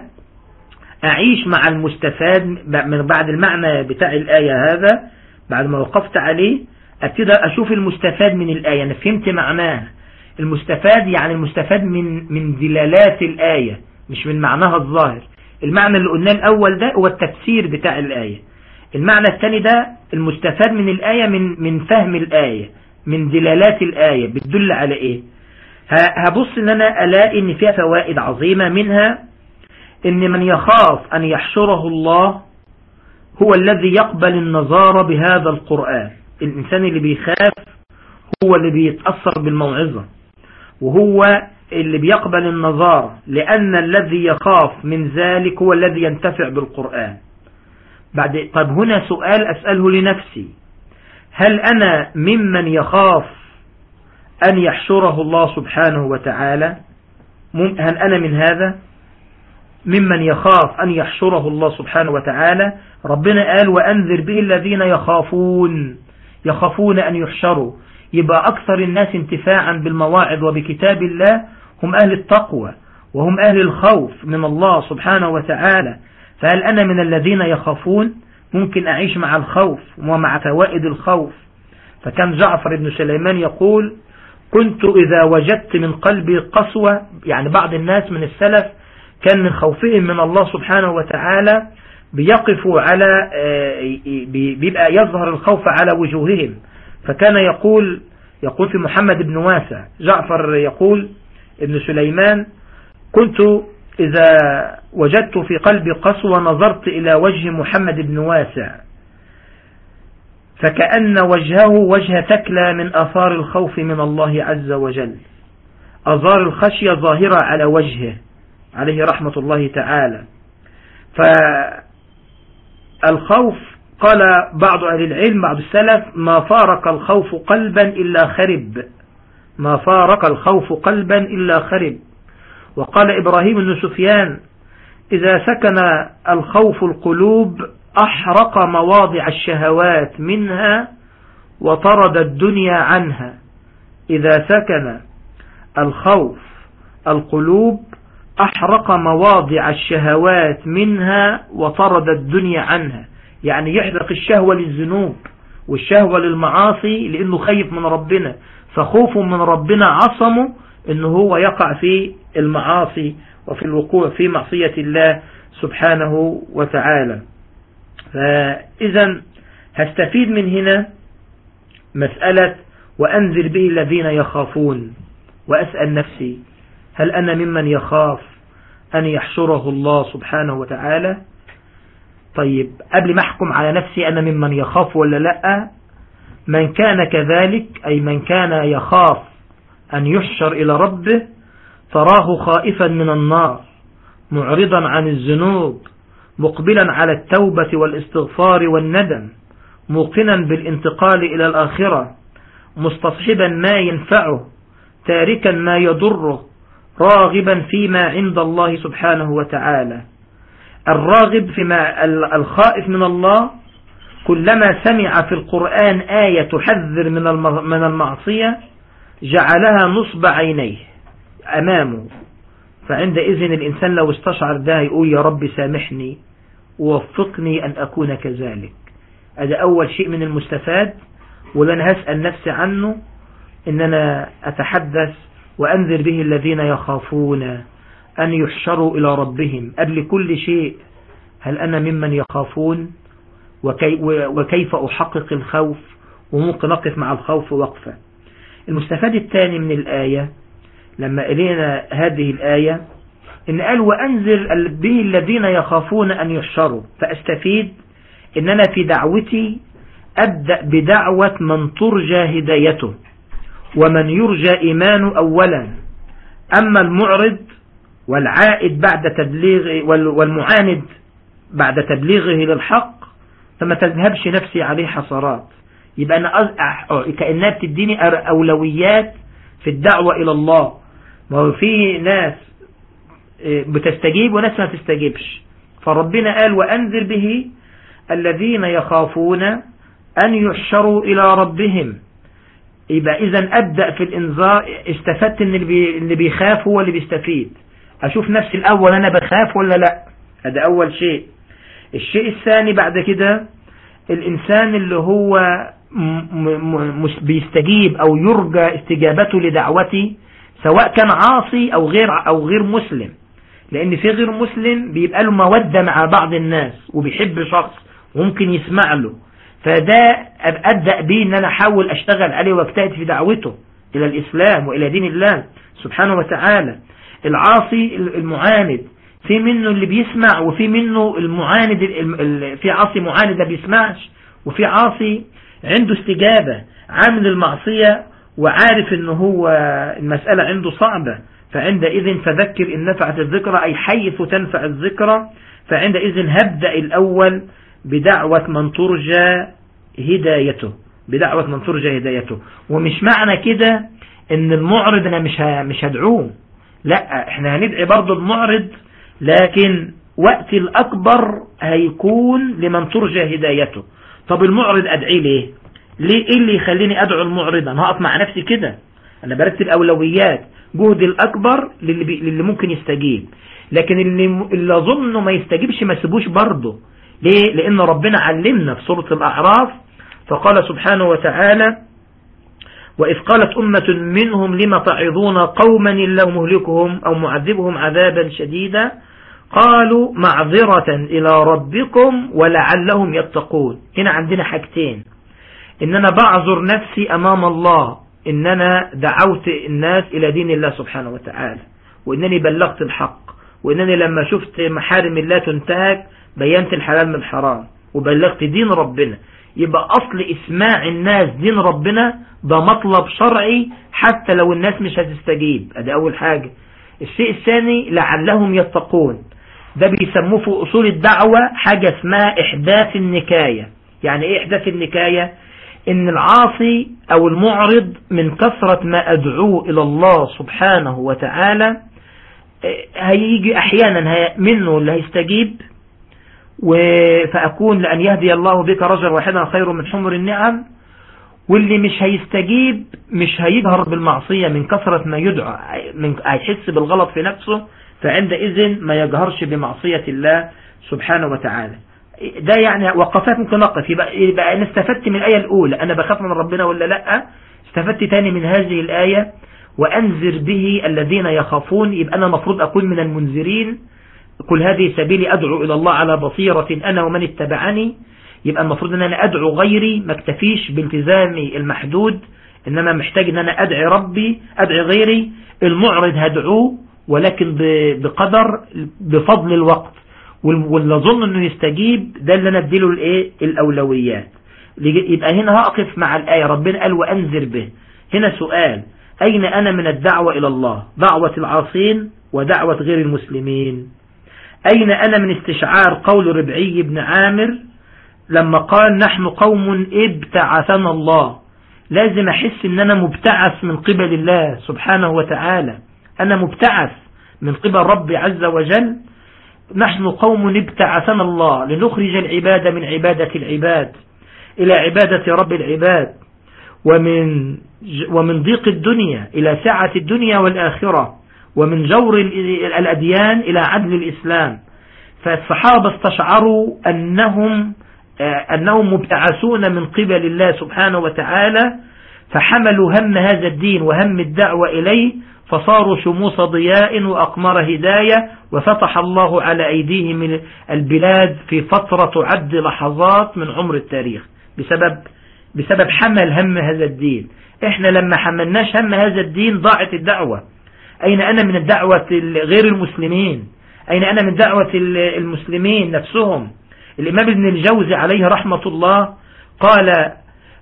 أعيش مع المستفاد من بعد المعنى بتاع الآية هذا بعد ما وقفت عليه ابتدى أشوف المستفاد من الآية أنا فهمت معناه المستفاد يعني المستفاد من من دلالات الآية مش من معناها الظاهر المعنى اللي قلناه الأول ده هو التفسير بتاع الآية المعنى الثاني ده المستفاد من الآية من من فهم الآية من دلالات الآية بتدل على إيه هبص ان انا الاقي ان فيها فوائد عظيمة منها ان من يخاف ان يحشره الله هو الذي يقبل النظارة بهذا القرآن الانسان اللي بيخاف هو اللي بيتأثر بالموعظة وهو اللي بيقبل النظارة لأن الذي يخاف من ذلك هو الذي ينتفع بالقرآن بعد طب هنا سؤال أسأله لنفسي هل أنا ممن يخاف أن يحشره الله سبحانه وتعالى هل أنا من هذا ممن يخاف أن يحشره الله سبحانه وتعالى ربنا قال وأنذر به الذين يخافون يخافون أن يحشروا يبقى أكثر الناس انتفاعا بالمواعظ وبكتاب الله هم أهل التقوى وهم أهل الخوف من الله سبحانه وتعالى فهل أنا من الذين يخافون ممكن أعيش مع الخوف ومع فوائد الخوف فكان جعفر بن سليمان يقول كنت إذا وجدت من قلبي قسوة يعني بعض الناس من السلف كان من خوفهم من الله سبحانه وتعالى بيقفوا على بيبقى يظهر الخوف على وجوههم فكان يقول يقول في محمد بن واسع جعفر يقول ابن سليمان كنت إذا وجدت في قلبي قسوة نظرت إلى وجه محمد بن واسع فكأن وجهه وجه تكلى من أثار الخوف من الله عز وجل أثار الخشية ظاهرة على وجهه عليه رحمة الله تعالى فالخوف قال بعض أهل العلم بعض السلف ما فارق الخوف قلبا إلا خرب ما فارق الخوف قلبا إلا خرب وقال إبراهيم بن سفيان إذا سكن الخوف القلوب أحرق مواضع الشهوات منها وطرد الدنيا عنها إذا سكن الخوف القلوب أحرق مواضع الشهوات منها وطرد الدنيا عنها يعني يحرق الشهوة للذنوب والشهوة للمعاصي لأنه خايف من ربنا فخوف من ربنا عصمه أنه هو يقع في المعاصي وفي الوقوع في معصية الله سبحانه وتعالى فإذا هستفيد من هنا مسألة وأنذر به الذين يخافون وأسأل نفسي هل أنا ممن يخاف أن يحشره الله سبحانه وتعالى طيب قبل ما أحكم على نفسي أنا ممن يخاف ولا لا من كان كذلك أي من كان يخاف أن يحشر إلى ربه تراه خائفا من النار معرضا عن الذنوب مقبلا على التوبة والاستغفار والندم موقنا بالانتقال إلى الآخرة مستصحبا ما ينفعه تاركا ما يضره راغبا فيما عند الله سبحانه وتعالى الراغب فيما الخائف من الله كلما سمع في القرآن آية تحذر من المعصية جعلها نصب عينيه أمامه فعندئذ الإنسان لو استشعر ده يقول يا رب سامحني ووفقني أن أكون كذلك هذا أول شيء من المستفاد ولن هسأل نفسي عنه إن أنا أتحدث وأنذر به الذين يخافون أن يحشروا إلى ربهم قبل كل شيء هل أنا ممن يخافون وكي وكيف أحقق الخوف وممكن أقف مع الخوف وقفة المستفاد الثاني من الآية لما إلينا هذه الآية إن قال وأنذر به الذين يخافون أن يحشروا فأستفيد إن أنا في دعوتي أبدأ بدعوة من ترجى هدايته ومن يرجى إيمان أولا أما المعرض والعائد بعد تبليغ والمعاند بعد تبليغه للحق فما تذهبش نفسي عليه حصرات يبقى أنا كأنها بتديني أولويات في الدعوة إلى الله ما هو في ناس بتستجيب وناس ما تستجيبش فربنا قال وأنذر به الذين يخافون أن يحشروا إلى ربهم يبقى إذا أبدأ في الإنذار استفدت أن اللي بيخاف هو اللي بيستفيد أشوف نفسي الأول أنا بخاف ولا لا هذا أول شيء الشيء الثاني بعد كده الإنسان اللي هو مش بيستجيب أو يرجى استجابته لدعوتي سواء كان عاصي أو غير أو غير مسلم لأن في غير مسلم بيبقى له مودة مع بعض الناس وبيحب شخص وممكن يسمع له فده أبدأ بيه أن أنا أحاول أشتغل عليه واجتهد في دعوته إلى الإسلام وإلى دين الله سبحانه وتعالى العاصي المعاند في منه اللي بيسمع وفي منه المعاند في عاصي معاند ما بيسمعش وفي عاصي عنده استجابة عامل المعصية وعارف ان هو المسألة عنده صعبة فعندئذ فذكر إن نفعت الذكرى أي حيث تنفع الذكرى فعندئذ هبدأ الأول بدعوة من ترجى هدايته بدعوة من ترجى هدايته ومش معنى كده ان المعرض انا مش مش هدعوه لا احنا هندعي برضه المعرض لكن وقت الأكبر هيكون لمن ترجى هدايته طب المعرض أدعي ليه ليه ايه اللي يخليني أدعو المعرض أنا هقف مع نفسي كده أنا برتب أولويات جهد الأكبر للي, بي... للي ممكن يستجيب لكن اللي, اللي أظنه ما يستجيبش ما سيبوش برضه ليه لأن ربنا علمنا في سورة الأعراف فقال سبحانه وتعالى وإذ قالت أمة منهم لم تعظون قوما الله مهلكهم أو معذبهم عذابا شديدا قالوا معذرة إلى ربكم ولعلهم يتقون هنا عندنا حاجتين إن أنا بعذر نفسي أمام الله إن أنا دعوت الناس إلى دين الله سبحانه وتعالى وإنني بلغت الحق وإنني لما شفت محارم الله تنتهك بينت الحلال من الحرام وبلغت دين ربنا يبقى أصل إسماع الناس دين ربنا ده مطلب شرعي حتى لو الناس مش هتستجيب ادي أول حاجة الشيء الثاني لعلهم يتقون ده بيسموه في أصول الدعوة حاجة اسمها إحداث النكاية يعني إيه إحداث النكاية إن العاصي أو المعرض من كثرة ما أدعوه إلى الله سبحانه وتعالى هيجي أحيانا منه اللي هيستجيب فأكون لأن يهدي الله بك رجل واحدا خير من حمر النعم واللي مش هيستجيب مش هيجهر بالمعصية من كثرة ما يدعى من هيحس بالغلط في نفسه فعندئذ ما يجهرش بمعصية الله سبحانه وتعالى ده يعني وقفات ممكن نقف يبقى, يبقى أنا استفدت من الآية الأولى أنا بخاف من ربنا ولا لا استفدت تاني من هذه الآية وأنذر به الذين يخافون يبقى أنا مفروض أكون من المنذرين كل هذه سبيلي أدعو إلى الله على بصيرة أنا ومن اتبعني يبقى المفروض أن أنا أدعو غيري ما اكتفيش بالتزامي المحدود إنما محتاج أن أنا أدعي ربي أدعي غيري المعرض هدعوه ولكن بقدر بفضل الوقت واللي أظن أنه يستجيب ده اللي أنا أديله الإيه الأولويات يبقى هنا هقف مع الآية ربنا قال وأنذر به هنا سؤال أين أنا من الدعوة إلى الله دعوة العاصين ودعوة غير المسلمين أين أنا من استشعار قول ربعي بن عامر لما قال نحن قوم ابتعثنا الله لازم أحس أن أنا مبتعث من قبل الله سبحانه وتعالى أنا مبتعث من قبل ربي عز وجل نحن قوم ابتعثنا الله لنخرج العباد من عبادة العباد إلى عبادة رب العباد ومن ومن ضيق الدنيا إلى سعة الدنيا والآخرة ومن جور الأديان إلى عدل الإسلام فالصحابة استشعروا أنهم أنهم مبتعثون من قبل الله سبحانه وتعالى فحملوا هم هذا الدين وهم الدعوة إليه فصاروا شموس ضياء وأقمار هداية وفتح الله على أيديهم من البلاد في فترة تعد لحظات من عمر التاريخ بسبب بسبب حمل هم هذا الدين احنا لما حملناش هم هذا الدين ضاعت الدعوة أين أنا من الدعوة غير المسلمين أين أنا من دعوة المسلمين نفسهم الإمام ابن الجوزي عليه رحمة الله قال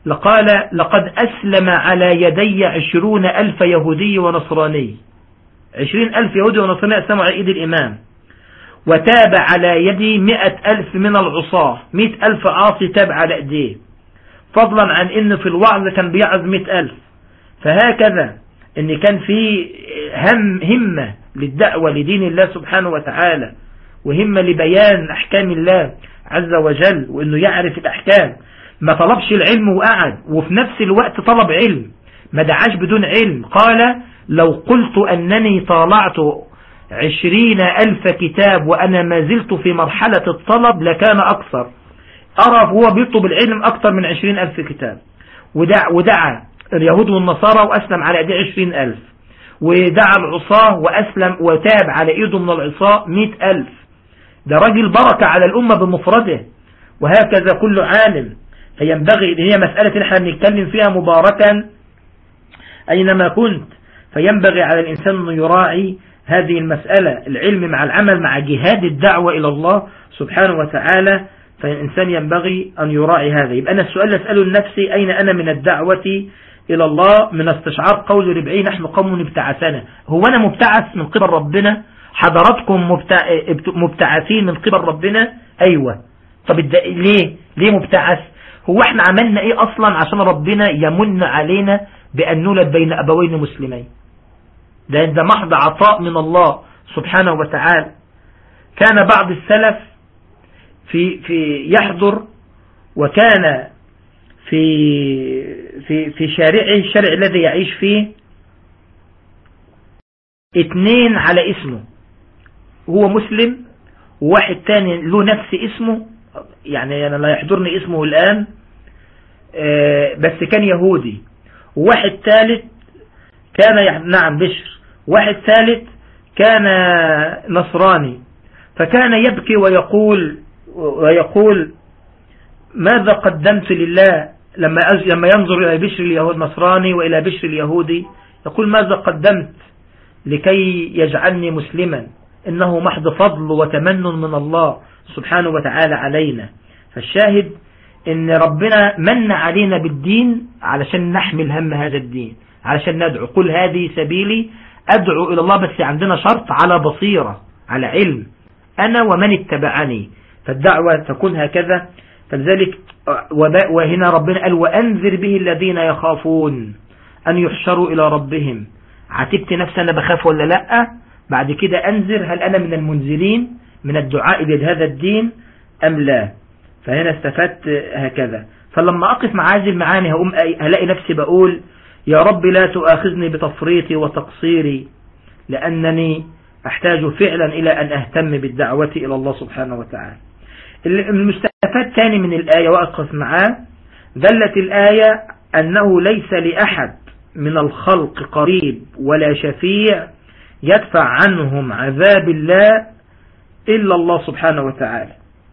لقال لقد أسلم على يدي عشرون ألف يهودي ونصراني عشرين ألف يهودي ونصراني أسلموا على إيد الإمام وتاب على يدي مئة ألف من العصاة مئة ألف عاصي تاب على أيديه فضلا عن إنه في الوعظ كان بيعظ مئة ألف فهكذا إن كان في هم همة للدعوة لدين الله سبحانه وتعالى وهمة لبيان أحكام الله عز وجل وإنه يعرف الأحكام ما طلبش العلم وقعد وفي نفس الوقت طلب علم ما دعاش بدون علم قال لو قلت أنني طالعت عشرين ألف كتاب وأنا ما زلت في مرحلة الطلب لكان أكثر أرى هو بيطلب العلم أكثر من عشرين ألف كتاب ودع ودعا اليهود والنصارى وأسلم على أيدي عشرين ألف ودعا العصاة وأسلم وتاب على إيده من العصاة مئة ألف ده راجل بركة على الأمة بمفرده وهكذا كل عالم فينبغي هي مسألة نحن نتكلم فيها مباركا أينما كنت فينبغي على الإنسان أن يراعي هذه المسألة العلم مع العمل مع جهاد الدعوة إلى الله سبحانه وتعالى فالإنسان ينبغي أن يراعي هذا يبقى أنا السؤال أسأله لنفسي أين أنا من الدعوة إلى الله من استشعار قول ربعي نحن قوم ابتعثنا هو أنا مبتعث من قبل ربنا حضراتكم مبتعثين من قبل ربنا أيوة طب ليه ليه مبتعث هو احنا عملنا ايه اصلا عشان ربنا يمن علينا بان نولد بين ابوين مسلمين ده ده محض عطاء من الله سبحانه وتعالى كان بعض السلف في في يحضر وكان في في في شارعه الشارع الذي يعيش فيه اتنين على اسمه هو مسلم وواحد تاني له نفس اسمه يعني أنا لا يحضرني اسمه الآن بس كان يهودي وواحد ثالث كان نعم بشر واحد ثالث كان نصراني فكان يبكي ويقول ويقول ماذا قدمت لله لما لما ينظر إلى بشر اليهود نصراني وإلى بشر اليهودي يقول ماذا قدمت لكي يجعلني مسلما إنه محض فضل وتمن من الله سبحانه وتعالى علينا فالشاهد ان ربنا من علينا بالدين علشان نحمل هم هذا الدين علشان ندعو قل هذه سبيلي ادعو الى الله بس عندنا شرط على بصيرة على علم انا ومن اتبعني فالدعوة تكون هكذا فلذلك وهنا ربنا قال وانذر به الذين يخافون ان يحشروا الى ربهم عتبت نفسي انا بخاف ولا لا بعد كده انذر هل انا من المنذرين من الدعاء بهذا الدين أم لا فهنا استفدت هكذا فلما أقف مع هذه المعاني هقوم هلاقي نفسي بقول يا رب لا تؤاخذني بتفريطي وتقصيري لأنني أحتاج فعلا إلى أن أهتم بالدعوة إلى الله سبحانه وتعالى المستفاد ثاني من الآية وأقف معاه دلت الآية أنه ليس لأحد من الخلق قريب ولا شفيع يدفع عنهم عذاب الله إلا الله سبحانه وتعالى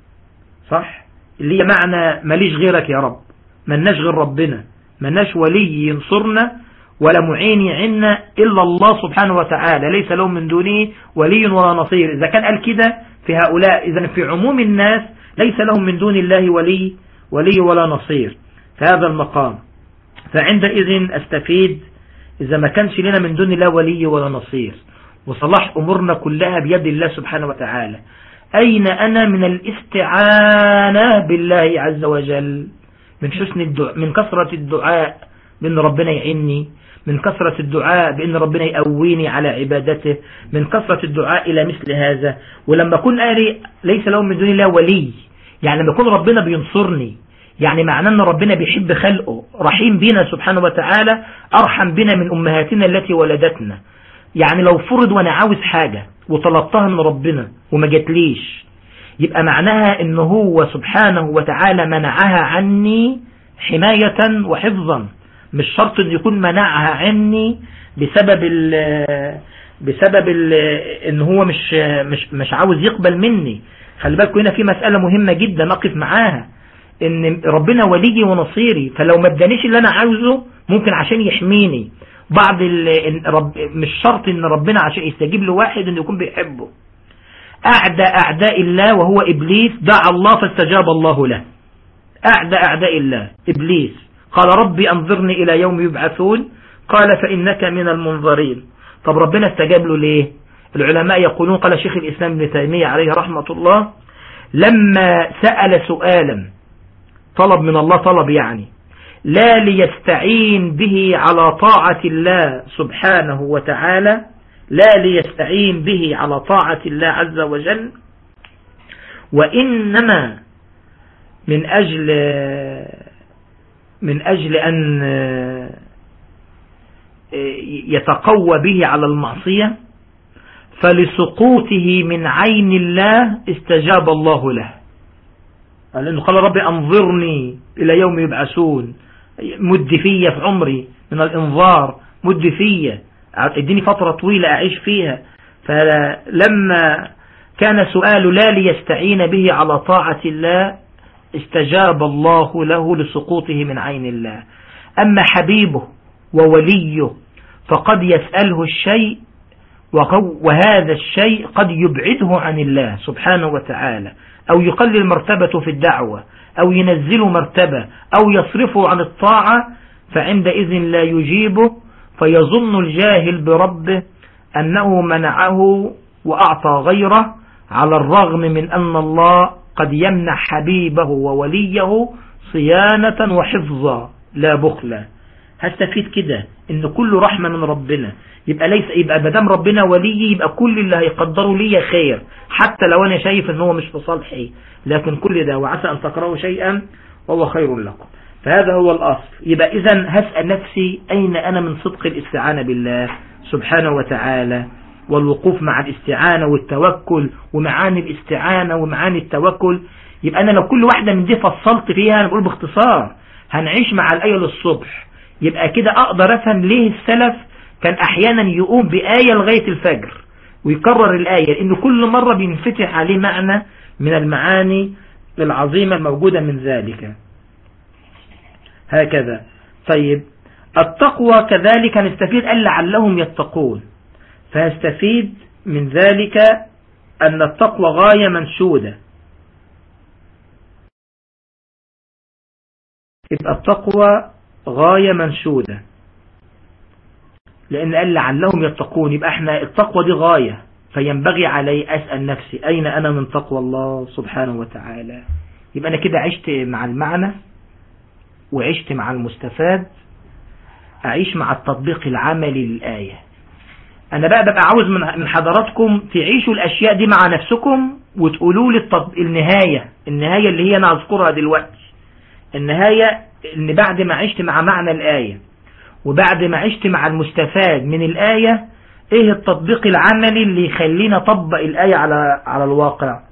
صح اللي هي معنى ماليش غيرك يا رب مناش غير ربنا مناش ولي ينصرنا ولا معين عنا إلا الله سبحانه وتعالى ليس لهم من دونه ولي ولا نصير إذا كان قال كده في هؤلاء إذا في عموم الناس ليس لهم من دون الله ولي ولي ولا نصير في هذا المقام فعندئذ أستفيد إذا ما كانش لنا من دون الله ولي ولا نصير وصلاح أمورنا كلها بيد الله سبحانه وتعالى أين أنا من الاستعانة بالله عز وجل من حسن الدعاء من كثرة الدعاء بأن ربنا يعيني من كثرة الدعاء بأن ربنا يقويني على عبادته من كثرة الدعاء إلى مثل هذا ولما أكون أهلي ليس لهم من دون الله ولي يعني لما يكون ربنا بينصرني يعني معناه أن ربنا بيحب خلقه رحيم بنا سبحانه وتعالى أرحم بنا من أمهاتنا التي ولدتنا يعني لو فرض وانا عاوز حاجة وطلبتها من ربنا وما جاتليش يبقى معناها ان هو سبحانه وتعالى منعها عني حماية وحفظا مش شرط ان يكون منعها عني بسبب ال بسبب ال ان هو مش مش مش عاوز يقبل مني خلي بالكم هنا في مسألة مهمة جدا نقف معاها ان ربنا وليي ونصيري فلو ما ادانيش اللي انا عاوزه ممكن عشان يحميني بعض رب مش شرط ان ربنا عشان يستجيب لواحد انه يكون بيحبه اعدى اعداء الله وهو ابليس دعا الله فاستجاب الله له اعدى اعداء الله ابليس قال ربي أنظرني إلى يوم يبعثون قال فإنك من المنظرين طب ربنا استجاب له ليه العلماء يقولون قال شيخ الإسلام ابن تيمية عليه رحمة الله لما سأل سؤالا طلب من الله طلب يعني لا ليستعين به على طاعة الله سبحانه وتعالى لا ليستعين به على طاعة الله عز وجل وإنما من أجل من أجل أن يتقوى به على المعصية فلسقوطه من عين الله استجاب الله له لأنه قال ربي أنظرني إلى يوم يبعثون مد فيا في عمري من الإنظار مد فيا اديني فترة طويلة أعيش فيها فلما كان سؤال لا ليستعين به على طاعة الله استجاب الله له لسقوطه من عين الله أما حبيبه ووليه فقد يسأله الشيء وهذا الشيء قد يبعده عن الله سبحانه وتعالى أو يقلل مرتبته في الدعوة أو ينزله مرتبة أو يصرفه عن الطاعة فعندئذ لا يجيبه فيظن الجاهل بربه أنه منعه وأعطى غيره على الرغم من أن الله قد يمنع حبيبه ووليه صيانة وحفظا لا بخلا هستفيد كده ان كل رحمة من ربنا يبقى ليس يبقى مدام ربنا ولي يبقى كل اللي هيقدره لي خير حتى لو انا شايف ان هو مش في صالحي لكن كل ده وعسى ان تكرهوا شيئا وهو خير لكم فهذا هو الاصل يبقى اذا هسأل نفسي اين انا من صدق الاستعانة بالله سبحانه وتعالى والوقوف مع الاستعانة والتوكل ومعاني الاستعانة ومعاني التوكل يبقى انا لو كل واحدة من دي فصلت فيها انا بقول باختصار هنعيش مع الآية للصبح يبقى كده اقدر افهم ليه السلف كان احيانا يقوم بآية لغاية الفجر ويكرر الآية لأنه كل مرة بينفتح عليه معنى من المعاني العظيمة الموجودة من ذلك هكذا طيب التقوى كذلك نستفيد أن لعلهم يتقون فيستفيد من ذلك أن التقوى غاية منشودة يبقى التقوى غاية منشودة لأن قال لعلهم يتقون يبقى احنا التقوى دي غاية فينبغي علي أسأل نفسي أين أنا من تقوى الله سبحانه وتعالى يبقى أنا كده عشت مع المعنى وعشت مع المستفاد أعيش مع التطبيق العملي للآية أنا بقى ببقى عاوز من حضراتكم تعيشوا الأشياء دي مع نفسكم وتقولوا لي التط... النهاية النهاية اللي هي أنا أذكرها دلوقتي النهاية إن بعد ما عشت مع معنى الآية وبعد ما عشت مع المستفاد من الآية ايه التطبيق العملي اللي يخلينا طبق الآية على على الواقع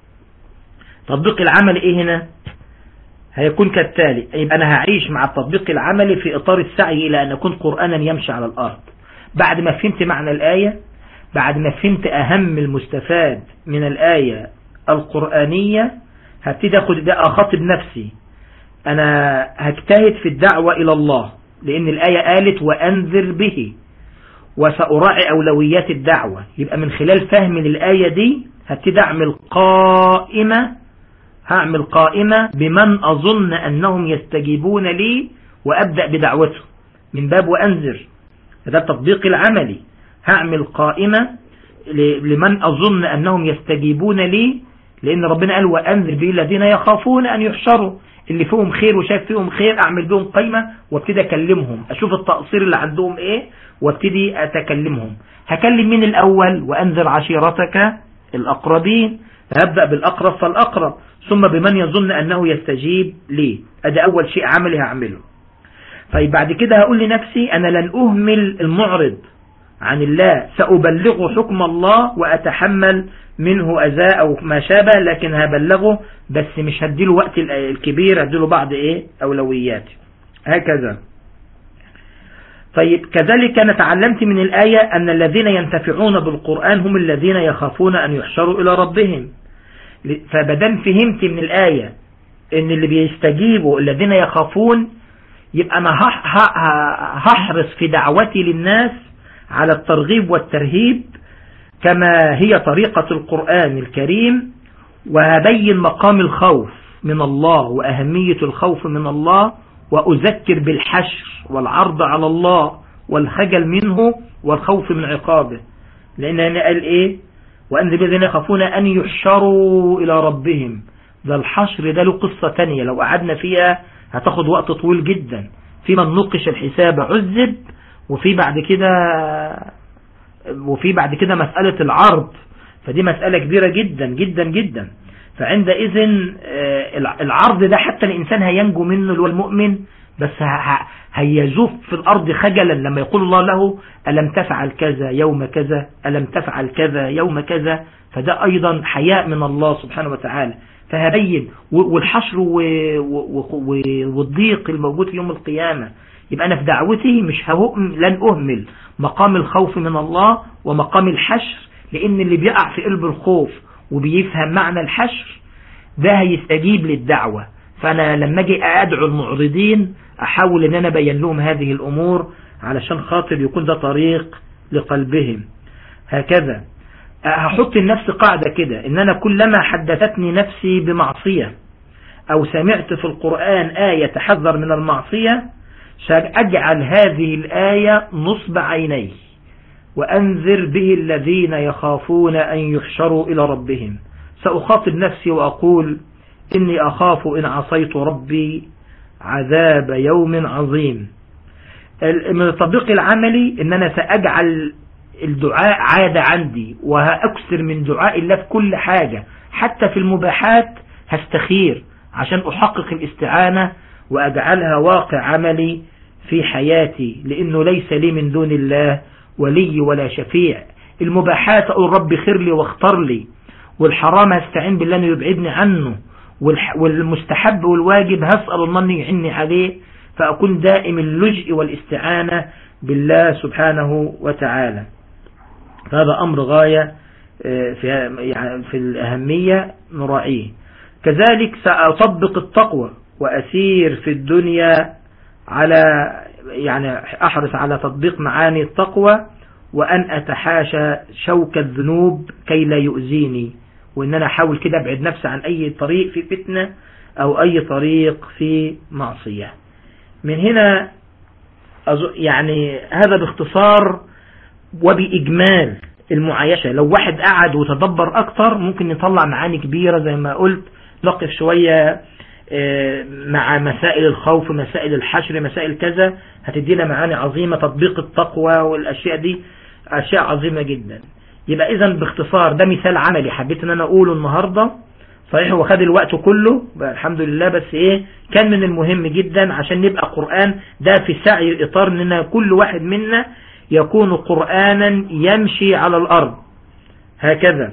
تطبيق العملي ايه هنا هيكون كالتالي يبقى انا هعيش مع التطبيق العملي في اطار السعي الى ان اكون قرآنا يمشي على الارض بعد ما فهمت معنى الآية بعد ما فهمت اهم المستفاد من الآية القرآنية هبتدي اخد ده اخاطب نفسي انا هجتهد في الدعوة الى الله لأن الآية قالت وأنذر به وسأراعي أولويات الدعوة يبقى من خلال فهم للآية دي هبتدي أعمل قائمة هعمل قائمة بمن أظن أنهم يستجيبون لي وأبدأ بدعوته من باب وأنذر هذا التطبيق العملي هعمل قائمة لمن أظن أنهم يستجيبون لي لأن ربنا قال وأنذر به الذين يخافون أن يحشروا اللي فيهم خير وشايف فيهم خير اعمل بهم قيمة وابتدي اكلمهم اشوف التقصير اللي عندهم ايه وابتدي اتكلمهم هكلم مين الاول وانذر عشيرتك الاقربين هبدأ بالاقرب فالاقرب ثم بمن يظن انه يستجيب لي ادي اول شيء عملي هعمله طيب بعد كده هقول لنفسي انا لن اهمل المعرض عن الله سأبلغه حكم الله وأتحمل منه أذى أو ما شابه لكن هبلغه بس مش هديله وقت الكبير هديله بعض إيه أولويات هكذا طيب كذلك أنا تعلمت من الآية أن الذين ينتفعون بالقرآن هم الذين يخافون أن يحشروا إلى ربهم فبدم فهمت من الآية أن اللي بيستجيبوا الذين يخافون يبقى أنا هحرص في دعوتي للناس على الترغيب والترهيب كما هي طريقة القرآن الكريم وهبين مقام الخوف من الله وأهمية الخوف من الله وأذكر بالحشر والعرض على الله والخجل منه والخوف من عقابه لأن هنا قال إيه وأنذر الذين يخافون أن يحشروا إلى ربهم ده الحشر ده له قصة تانية لو قعدنا فيها هتاخد وقت طويل جدا في من نقش الحساب عذب وفي بعد كده وفي بعد كده مسألة العرض فدي مسألة كبيرة جدا جدا جدا فعندئذ العرض ده حتى الإنسان هينجو منه اللي هو المؤمن بس هيزوف في الأرض خجلا لما يقول الله له ألم تفعل كذا يوم كذا ألم تفعل كذا يوم كذا فده أيضا حياء من الله سبحانه وتعالى فهبين والحشر والضيق الموجود في يوم القيامة يبقى أنا في دعوتي مش لن أهمل مقام الخوف من الله ومقام الحشر لأن اللي بيقع في قلب الخوف وبيفهم معنى الحشر ده هيستجيب للدعوة فأنا لما أجي أدعو المعرضين أحاول أن أنا بين لهم هذه الأمور علشان خاطر يكون ده طريق لقلبهم هكذا هحط النفس قاعدة كده ان انا كلما حدثتني نفسي بمعصية او سمعت في القرآن آية تحذر من المعصية سأجعل هذه الآية نصب عيني وأنذر به الذين يخافون أن يحشروا إلى ربهم سأخاطب نفسي وأقول إني أخاف إن عصيت ربي عذاب يوم عظيم من التطبيق العملي إن أنا سأجعل الدعاء عادة عندي وهأكثر من دعاء الله في كل حاجة حتى في المباحات هستخير عشان أحقق الاستعانة وأجعلها واقع عملي في حياتي لأنه ليس لي من دون الله ولي ولا شفيع المباحات أقول رب خير لي واختار لي والحرام هستعين بالله أنه يبعدني عنه والمستحب والواجب هسأل الله أن يعني عليه فأكون دائم اللجء والاستعانة بالله سبحانه وتعالى هذا أمر غاية في, يعني في الأهمية نراعيه كذلك سأطبق التقوى وأسير في الدنيا على يعني أحرص على تطبيق معاني التقوى وأن أتحاشى شوك الذنوب كي لا يؤذيني وأن أنا أحاول كده أبعد نفسي عن أي طريق في فتنة أو أي طريق في معصية من هنا يعني هذا باختصار وبإجمال المعايشة لو واحد قعد وتدبر أكتر ممكن يطلع معاني كبيرة زي ما قلت نقف شوية مع مسائل الخوف مسائل الحشر مسائل كذا هتدينا معاني عظيمة تطبيق التقوى والأشياء دي أشياء عظيمة جدا يبقى إذا باختصار ده مثال عملي حبيت ان انا اقوله النهاردة صحيح هو خد الوقت كله الحمد لله بس ايه كان من المهم جدا عشان نبقى قرآن ده في سعي اطار اننا كل واحد منا يكون قرآنا يمشي على الارض هكذا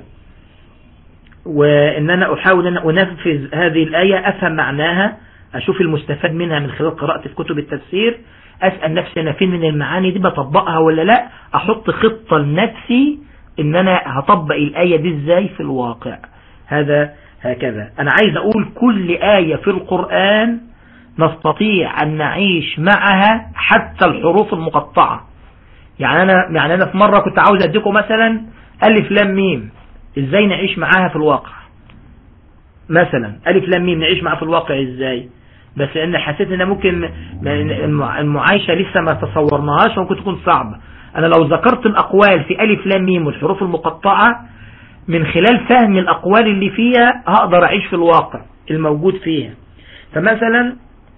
وان انا احاول ان انفذ هذه الآية افهم معناها اشوف المستفاد منها من خلال قراءتي في كتب التفسير اسأل نفسي انا فين من المعاني دي بطبقها ولا لا احط خطة لنفسي ان انا هطبق الآية دي ازاي في الواقع هذا هكذا أنا عايز أقول كل آية في القرآن نستطيع أن نعيش معها حتى الحروف المقطعة يعني أنا, يعني أنا في مرة كنت عاوز أديكم مثلا ألف لام ميم إزاي نعيش معاها في الواقع مثلا ألف لام ميم نعيش معاها في الواقع إزاي بس لأن حسيت أن ممكن المعايشة لسه ما تصورناهاش وممكن تكون صعبة أنا لو ذكرت الأقوال في ألف لام ميم والحروف المقطعة من خلال فهم الأقوال اللي فيها هقدر أعيش في الواقع الموجود فيها فمثلا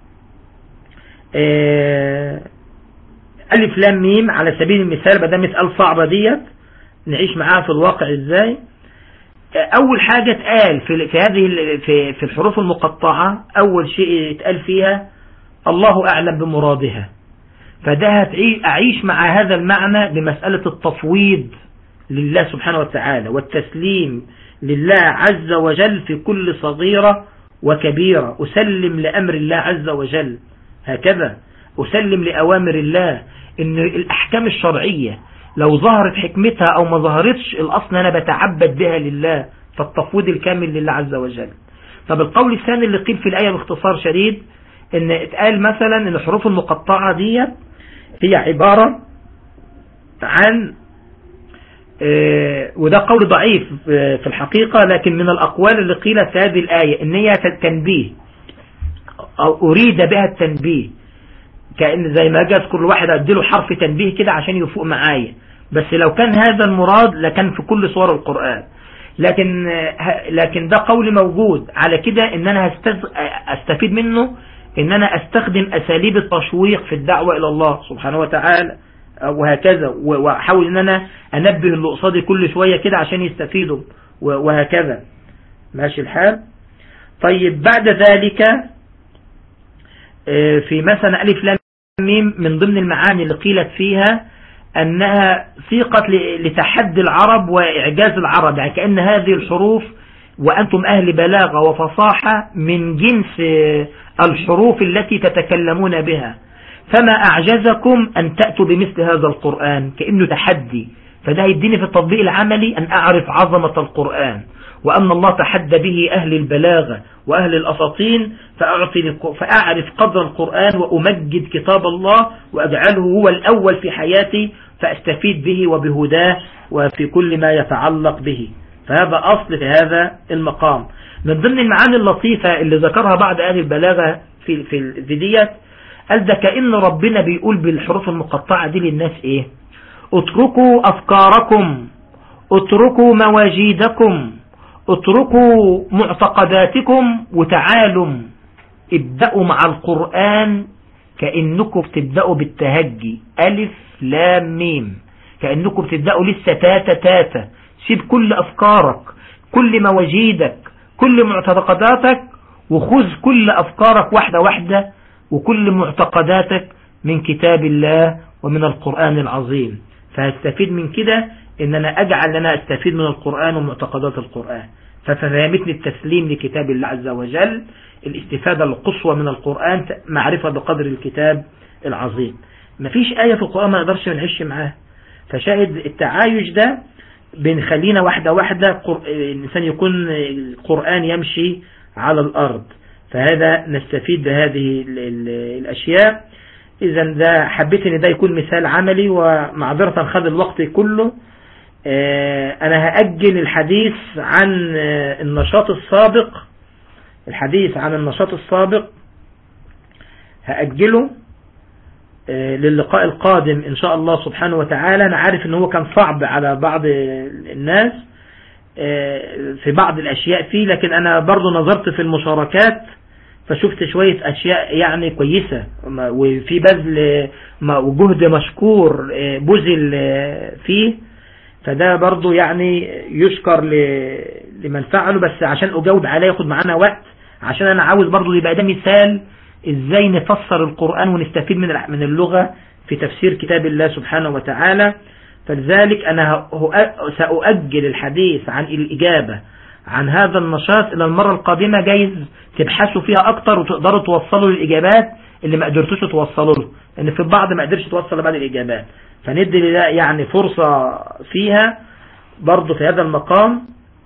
ألف لام ميم على سبيل المثال بدل مسألة صعبة ديت نعيش معاها في الواقع ازاي أول حاجة اتقال في, في هذه في, في الحروف المقطعة أول شيء اتقال فيها الله أعلم بمرادها فده أعيش مع هذا المعنى بمسألة التفويض لله سبحانه وتعالى والتسليم لله عز وجل في كل صغيرة وكبيرة أسلم لأمر الله عز وجل هكذا أسلم لأوامر الله إن الأحكام الشرعية لو ظهرت حكمتها أو ما ظهرتش الأصل أنا بتعبد بها لله فالتفويض الكامل لله عز وجل طب القول الثاني اللي قيل في الآية باختصار شديد إن اتقال مثلا إن الحروف المقطعة دي هي عبارة عن وده قول ضعيف في الحقيقة لكن من الأقوال اللي قيلت في هذه الآية إن هي تنبيه أو أريد بها التنبيه كأن زي ما جاز كل واحد أديله حرف تنبيه كده عشان يفوق معايا بس لو كان هذا المراد لكان في كل صور القرآن لكن لكن ده قول موجود على كده ان انا استفيد منه ان انا استخدم اساليب التشويق في الدعوة الى الله سبحانه وتعالى وهكذا واحاول ان انا انبه اللي قصادي كل شوية كده عشان يستفيدوا وهكذا ماشي الحال طيب بعد ذلك في مثلا ألف لام ميم من ضمن المعاني اللي قيلت فيها أنها سيقت لتحدي العرب وإعجاز العرب يعني كأن هذه الحروف وأنتم أهل بلاغة وفصاحة من جنس الحروف التي تتكلمون بها فما أعجزكم أن تأتوا بمثل هذا القرآن كأنه تحدي فده يديني في التطبيق العملي أن أعرف عظمة القرآن وأن الله تحدى به أهل البلاغة وأهل الأساطين فأعرف قدر القرآن وأمجد كتاب الله وأجعله هو الأول في حياتي فأستفيد به وبهداه وفي كل ما يتعلق به فهذا أصل في هذا المقام من ضمن المعاني اللطيفة اللي ذكرها بعض أهل البلاغة في في الفيديات قال ده كأن ربنا بيقول بالحروف المقطعة دي للناس إيه اتركوا أفكاركم اتركوا مواجيدكم اتركوا معتقداتكم وتعالوا ابدأوا مع القرآن كأنكم بتبدأوا بالتهجي ألف لام ميم كأنكم بتبدأوا لسه تاتا تاتا سيب كل أفكارك كل مواجيدك كل معتقداتك وخذ كل أفكارك واحدة واحدة وكل معتقداتك من كتاب الله ومن القرآن العظيم فهستفيد من كده ان انا اجعل انا استفيد من القرآن ومعتقدات القرآن ففهمتني التسليم لكتاب الله عز وجل الاستفادة القصوى من القرآن معرفة بقدر الكتاب العظيم مفيش آية في القرآن ما نقدرش نعيش معاها فشاهد التعايش ده بنخلينا واحدة واحدة الإنسان يكون القرآن يمشي على الأرض فهذا نستفيد بهذه الأشياء إذا ده حبيت ان ده يكون مثال عملي ومعذرة خد الوقت كله أنا هأجل الحديث عن النشاط السابق الحديث عن النشاط السابق هأجله للقاء القادم إن شاء الله سبحانه وتعالى أنا عارف أن هو كان صعب على بعض الناس في بعض الأشياء فيه لكن أنا برضو نظرت في المشاركات فشفت شوية أشياء يعني كويسة وفي بذل وجهد مشكور بذل فيه فده برضو يعني يشكر لمن فعله بس عشان أجاوب عليه ياخد معانا وقت عشان أنا عاوز برضو يبقى ده مثال إزاي نفسر القرآن ونستفيد من من اللغة في تفسير كتاب الله سبحانه وتعالى فلذلك أنا سأؤجل الحديث عن الإجابة عن هذا النشاط إلى المرة القادمة جايز تبحثوا فيها أكتر وتقدروا توصلوا للإجابات اللي ما قدرتوش توصلوا له لأن في البعض ما قدرش توصل لبعض الإجابات فندي يعني فرصة فيها برضو في هذا المقام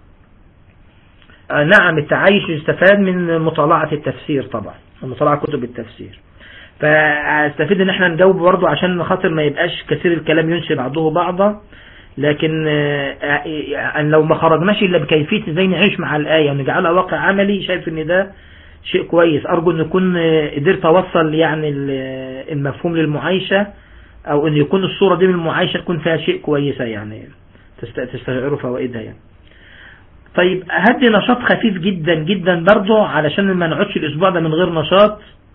نعم التعايش يستفاد من مطالعة التفسير طبعا مطالعة كتب التفسير فاستفيد ان احنا نجاوب برضو عشان خاطر ما يبقاش كثير الكلام ينشي بعضه بعضا لكن لو ما خرجناش الا بكيفية ازاي نعيش مع الآية ونجعلها واقع عملي شايف ان ده شيء كويس ارجو ان يكون قدرت اوصل يعني المفهوم للمعايشة او ان يكون الصورة دي من المعايشة تكون فيها شيء كويسة يعني تستشعروا فوائدها يعني طيب هدي نشاط خفيف جدا جدا برضه علشان ما نقعدش الاسبوع ده من غير نشاط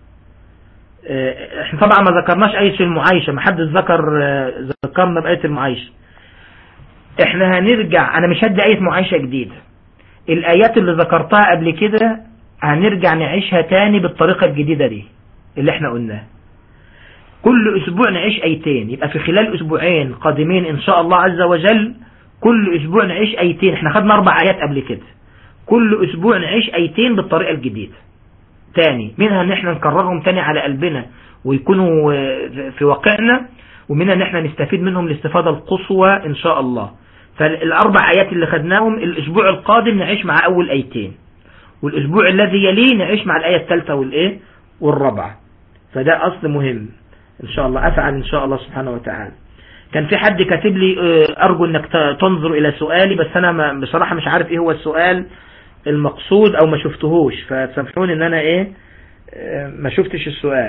احنا طبعا ما ذكرناش اي شيء المعايشة ما حد ذكر ذكرنا بآية المعايشة احنا هنرجع انا مش هدي آية معايشة جديدة الايات اللي ذكرتها قبل كده هنرجع نعيشها تاني بالطريقة الجديدة دي اللي احنا قلناها كل اسبوع نعيش ايتين يبقى في خلال اسبوعين قادمين ان شاء الله عز وجل كل اسبوع نعيش ايتين احنا خدنا اربع ايات قبل كده كل اسبوع نعيش ايتين بالطريقة الجديدة تاني منها ان احنا نكررهم تاني على قلبنا ويكونوا في واقعنا ومنها ان احنا نستفيد منهم الاستفادة القصوى ان شاء الله فالاربع ايات اللي خدناهم الاسبوع القادم نعيش مع اول ايتين والاسبوع الذي يليه نعيش مع الاية الثالثة والايه والرابعة فده اصل مهم ان شاء الله افعل ان شاء الله سبحانه وتعالى كان في حد كاتب لي ارجو انك تنظر الى سؤالي بس انا بصراحة مش عارف ايه هو السؤال المقصود او ما شفتهوش فتسامحوني ان انا ايه آه، ما شفتش السؤال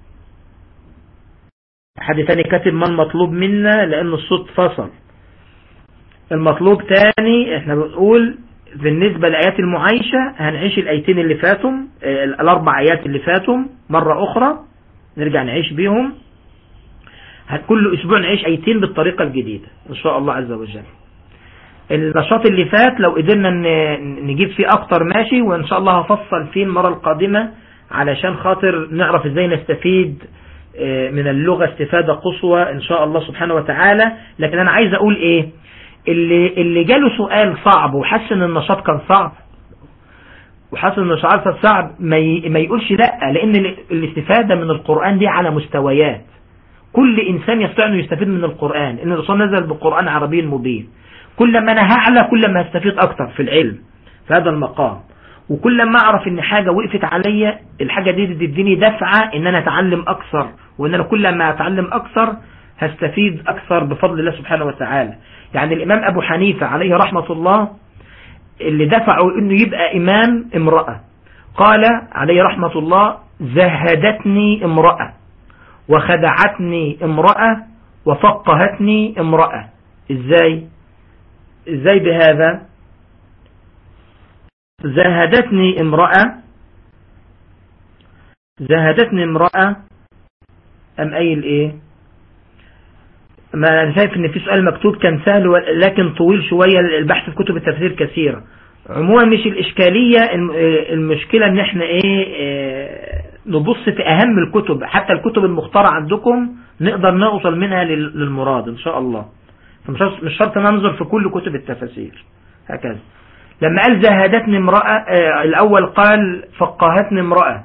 حد تاني كاتب ما المطلوب منا لان الصوت فصل المطلوب تاني احنا بنقول بالنسبة لآيات المعايشة هنعيش الآيتين اللي فاتوا آه، الأربع آيات اللي فاتوا مرة أخرى نرجع نعيش بيهم كل أسبوع نعيش آيتين بالطريقة الجديدة إن شاء الله عز وجل النشاط اللي فات لو قدرنا نجيب فيه أكتر ماشي وإن شاء الله هفصل فيه المرة القادمة علشان خاطر نعرف إزاي نستفيد آه، من اللغة استفادة قصوى إن شاء الله سبحانه وتعالى لكن أنا عايز أقول إيه اللي, اللي جاله سؤال صعب وحس ان النشاط كان صعب وحس ان النشاط كان صعب ما, ما يقولش لا لان الاستفادة من القرآن دي على مستويات كل انسان يستطيع انه يستفيد من القرآن ان الرسول نزل بالقرآن عربي مبين كل ما انا هعلى كل ما هستفيد اكتر في العلم في هذا المقام وكل ما اعرف ان حاجة وقفت عليا الحاجة دي تديني دفعة ان انا اتعلم اكثر وان انا كل ما اتعلم اكثر هستفيد اكثر بفضل الله سبحانه وتعالى يعني الإمام أبو حنيفة عليه رحمة الله اللي دفعوا أنه يبقى إمام امرأة قال عليه رحمة الله زهدتني امرأة وخدعتني امرأة وفقهتني امرأة ازاي ازاي بهذا زهدتني امرأة زهدتني امرأة ام اي الايه ما انا شايف ان في سؤال مكتوب كان سهل لكن طويل شوية البحث في كتب التفسير كثيرة عموما مش الاشكالية المشكلة ان احنا ايه, إيه نبص في اهم الكتب حتى الكتب المختارة عندكم نقدر نوصل منها للمراد ان شاء الله مش شرط ننظر في كل كتب التفاسير هكذا لما قال زهدتني امرأة اه الاول قال فقهتني امرأة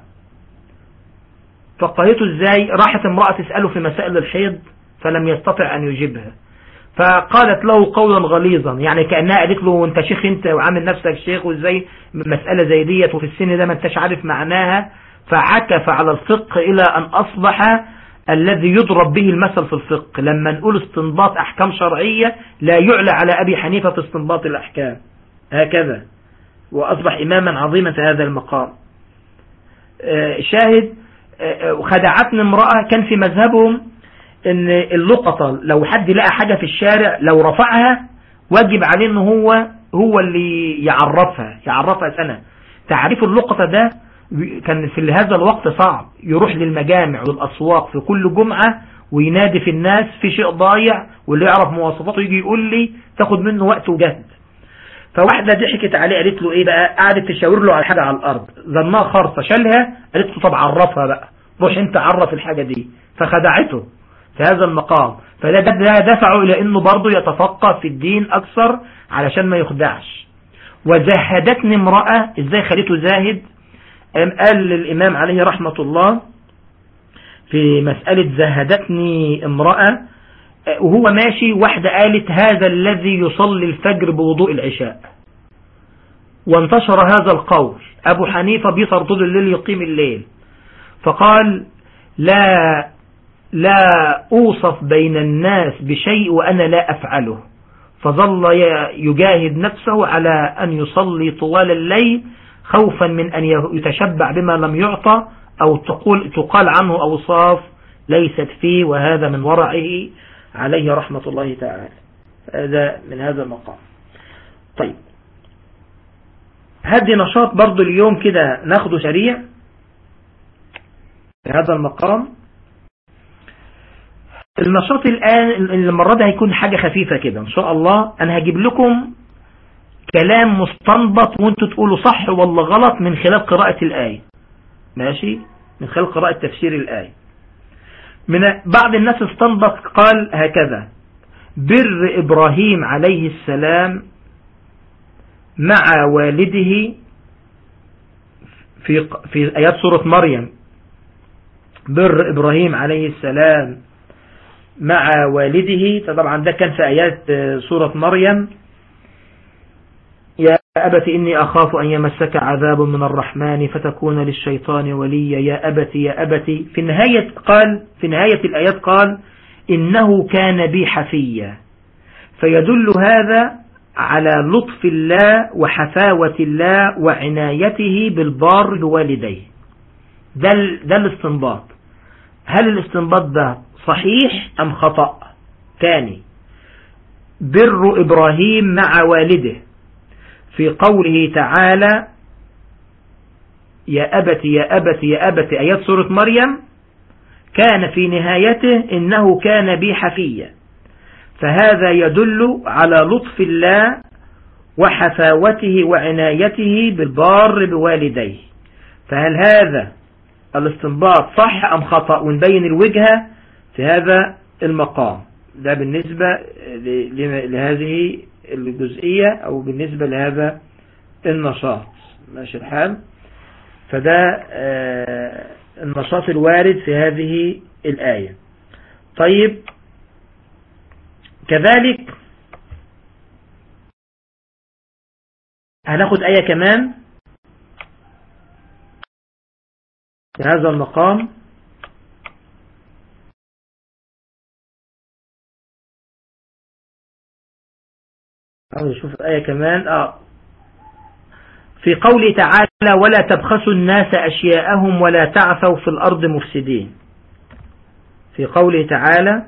فقهته ازاي راحت امرأة تسأله في مسائل الحيض فلم يستطع أن يجيبها فقالت له قولا غليظا يعني كأنها قالت له انت شيخ انت وعامل نفسك شيخ وازاي مسألة زي ديت وفي السن ده ما انتش عارف معناها فعكف على الفقه إلى أن أصبح الذي يضرب به المثل في الفقه لما نقول استنباط أحكام شرعية لا يعلى على أبي حنيفة في استنباط الأحكام هكذا وأصبح إماما عظيما في هذا المقام آه، شاهد آه، آه، خدعتني امرأة كان في مذهبهم ان اللقطة لو حد لقى حاجة في الشارع لو رفعها واجب عليه ان هو هو اللي يعرفها يعرفها سنة تعريف اللقطة ده كان في هذا الوقت صعب يروح للمجامع والأسواق في كل جمعة وينادي في الناس في شيء ضايع واللي يعرف مواصفاته يجي يقول لي تاخد منه وقت وجهد فواحدة ضحكت عليه قالت له ايه بقى قعدت تشاور له على حاجة على الارض ظنها خرصة شالها قالت له طب عرفها بقى روح انت عرف الحاجة دي فخدعته في هذا المقام فده دفعه إلى أنه برضه يتفقه في الدين أكثر علشان ما يخدعش وزهدتني امرأة إزاي خليته زاهد قال للإمام عليه رحمة الله في مسألة زهدتني امرأة وهو ماشي واحدة قالت هذا الذي يصلي الفجر بوضوء العشاء وانتشر هذا القول أبو حنيفة بيطر طول الليل يقيم الليل فقال لا لا أوصف بين الناس بشيء وأنا لا أفعله فظل يجاهد نفسه على أن يصلي طوال الليل خوفا من أن يتشبع بما لم يعطى أو تقول تقال عنه أوصاف ليست فيه وهذا من ورعه عليه رحمة الله تعالى هذا من هذا المقام طيب هدي نشاط برضو اليوم كده ناخده سريع في هذا المقام النشاط الآن المرة دي هيكون حاجة خفيفة كده إن شاء الله أنا هجيب لكم كلام مستنبط وانتوا تقولوا صح ولا غلط من خلال قراءة الآية ماشي من خلال قراءة تفسير الآية من بعض الناس استنبط قال هكذا بر إبراهيم عليه السلام مع والده في في آيات سورة مريم بر إبراهيم عليه السلام مع والده طبعا ده كان في آيات آه، سورة مريم يا أبت إني أخاف أن يمسك عذاب من الرحمن فتكون للشيطان وليا يا أبت يا أبت في نهاية قال في نهاية الآيات قال إنه كان بي حفيا فيدل هذا على لطف الله وحفاوة الله وعنايته بالبار بوالديه ده, ده الاستنباط هل الاستنباط ده صحيح أم خطأ ثاني بر إبراهيم مع والده في قوله تعالى يا أبت يا أبت يا أبت آيات سورة مريم كان في نهايته إنه كان بي حفيا فهذا يدل على لطف الله وحفاوته وعنايته بالبار بوالديه فهل هذا الاستنباط صح أم خطأ ونبين الوجهة في هذا المقام ده بالنسبة لهذه الجزئية أو بالنسبة لهذا النشاط ماشي الحال فده النشاط الوارد في هذه الآية طيب كذلك هناخد آية كمان في هذا المقام عاوز اشوف آية كمان اه في قوله تعالى ولا تبخسوا الناس أشياءهم ولا تعثوا في الأرض مفسدين في قوله تعالى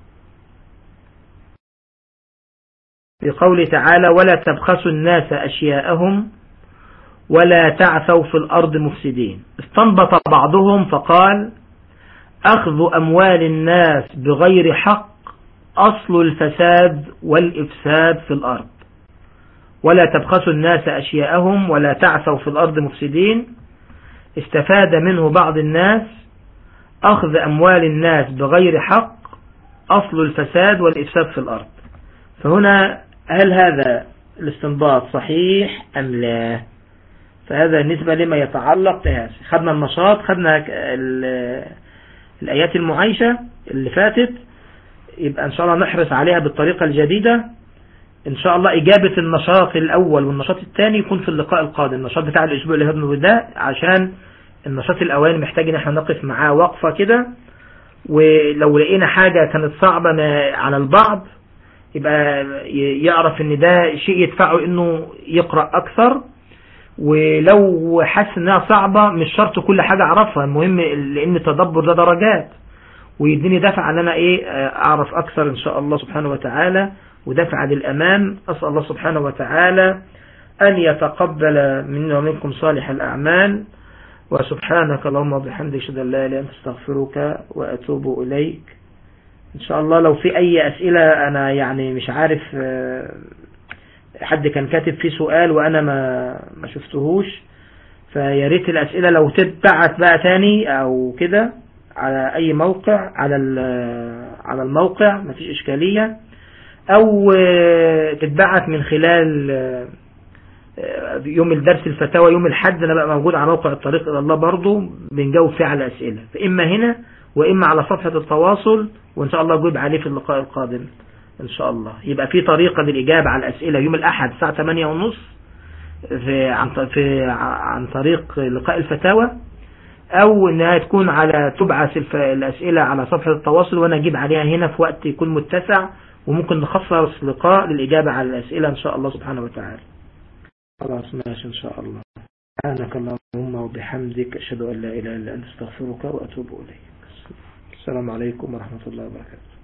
في قوله تعالى ولا تبخسوا الناس أشياءهم ولا تعثوا في الأرض مفسدين استنبط بعضهم فقال أخذ أموال الناس بغير حق أصل الفساد والإفساد في الأرض ولا تبخسوا الناس أشياءهم ولا تعثوا في الأرض مفسدين استفاد منه بعض الناس أخذ أموال الناس بغير حق أصل الفساد والإفساد في الأرض فهنا هل هذا الاستنباط صحيح أم لا فهذا بالنسبة لما يتعلق بهذا خدنا النشاط خدنا الآيات المعايشة اللي فاتت يبقى إن شاء الله نحرص عليها بالطريقة الجديدة إن شاء الله إجابة النشاط الأول والنشاط الثاني يكون في اللقاء القادم النشاط بتاع الأسبوع اللي هبنه ده عشان النشاط الأولاني محتاج إن احنا نقف معاه وقفة كده ولو لقينا حاجة كانت صعبة على البعض يبقى يعرف ان ده شيء يدفعه انه يقرأ اكثر ولو حس انها صعبة مش شرط كل حاجة اعرفها المهم لان التدبر ده درجات ويديني دفع ان انا ايه اعرف اكثر ان شاء الله سبحانه وتعالى ودفع للامام اسأل الله سبحانه وتعالى ان يتقبل منا ومنكم صالح الاعمال وسبحانك اللهم وبحمدك اشهد ان لا اله الا انت استغفرك واتوب اليك ان شاء الله لو في اي اسئلة انا يعني مش عارف حد كان كاتب فيه سؤال وانا ما ما شفتهوش فياريت الاسئلة لو تتبعت بقى تاني او كده على اي موقع على على الموقع مفيش اشكالية او تتبعت من خلال يوم الدرس الفتاوى يوم الحد انا بقى موجود على موقع الطريق الى الله برضو بنجاوب فيه على اسئلة فاما هنا واما على صفحة التواصل وان شاء الله اجيب عليه في اللقاء القادم ان شاء الله يبقى في طريقة للاجابة على الاسئلة يوم الاحد الساعة 8 ونص في عن في عن طريق لقاء الفتاوى او انها تكون على تبعث الاسئلة على صفحة التواصل وانا اجيب عليها هنا في وقت يكون متسع وممكن نخصص لقاء للاجابة على الاسئلة ان شاء الله سبحانه وتعالى خلاص ماشي ان شاء الله سبحانك اللهم وبحمدك اشهد ان لا اله الا انت استغفرك واتوب اليك السلام عليكم ورحمة الله وبركاته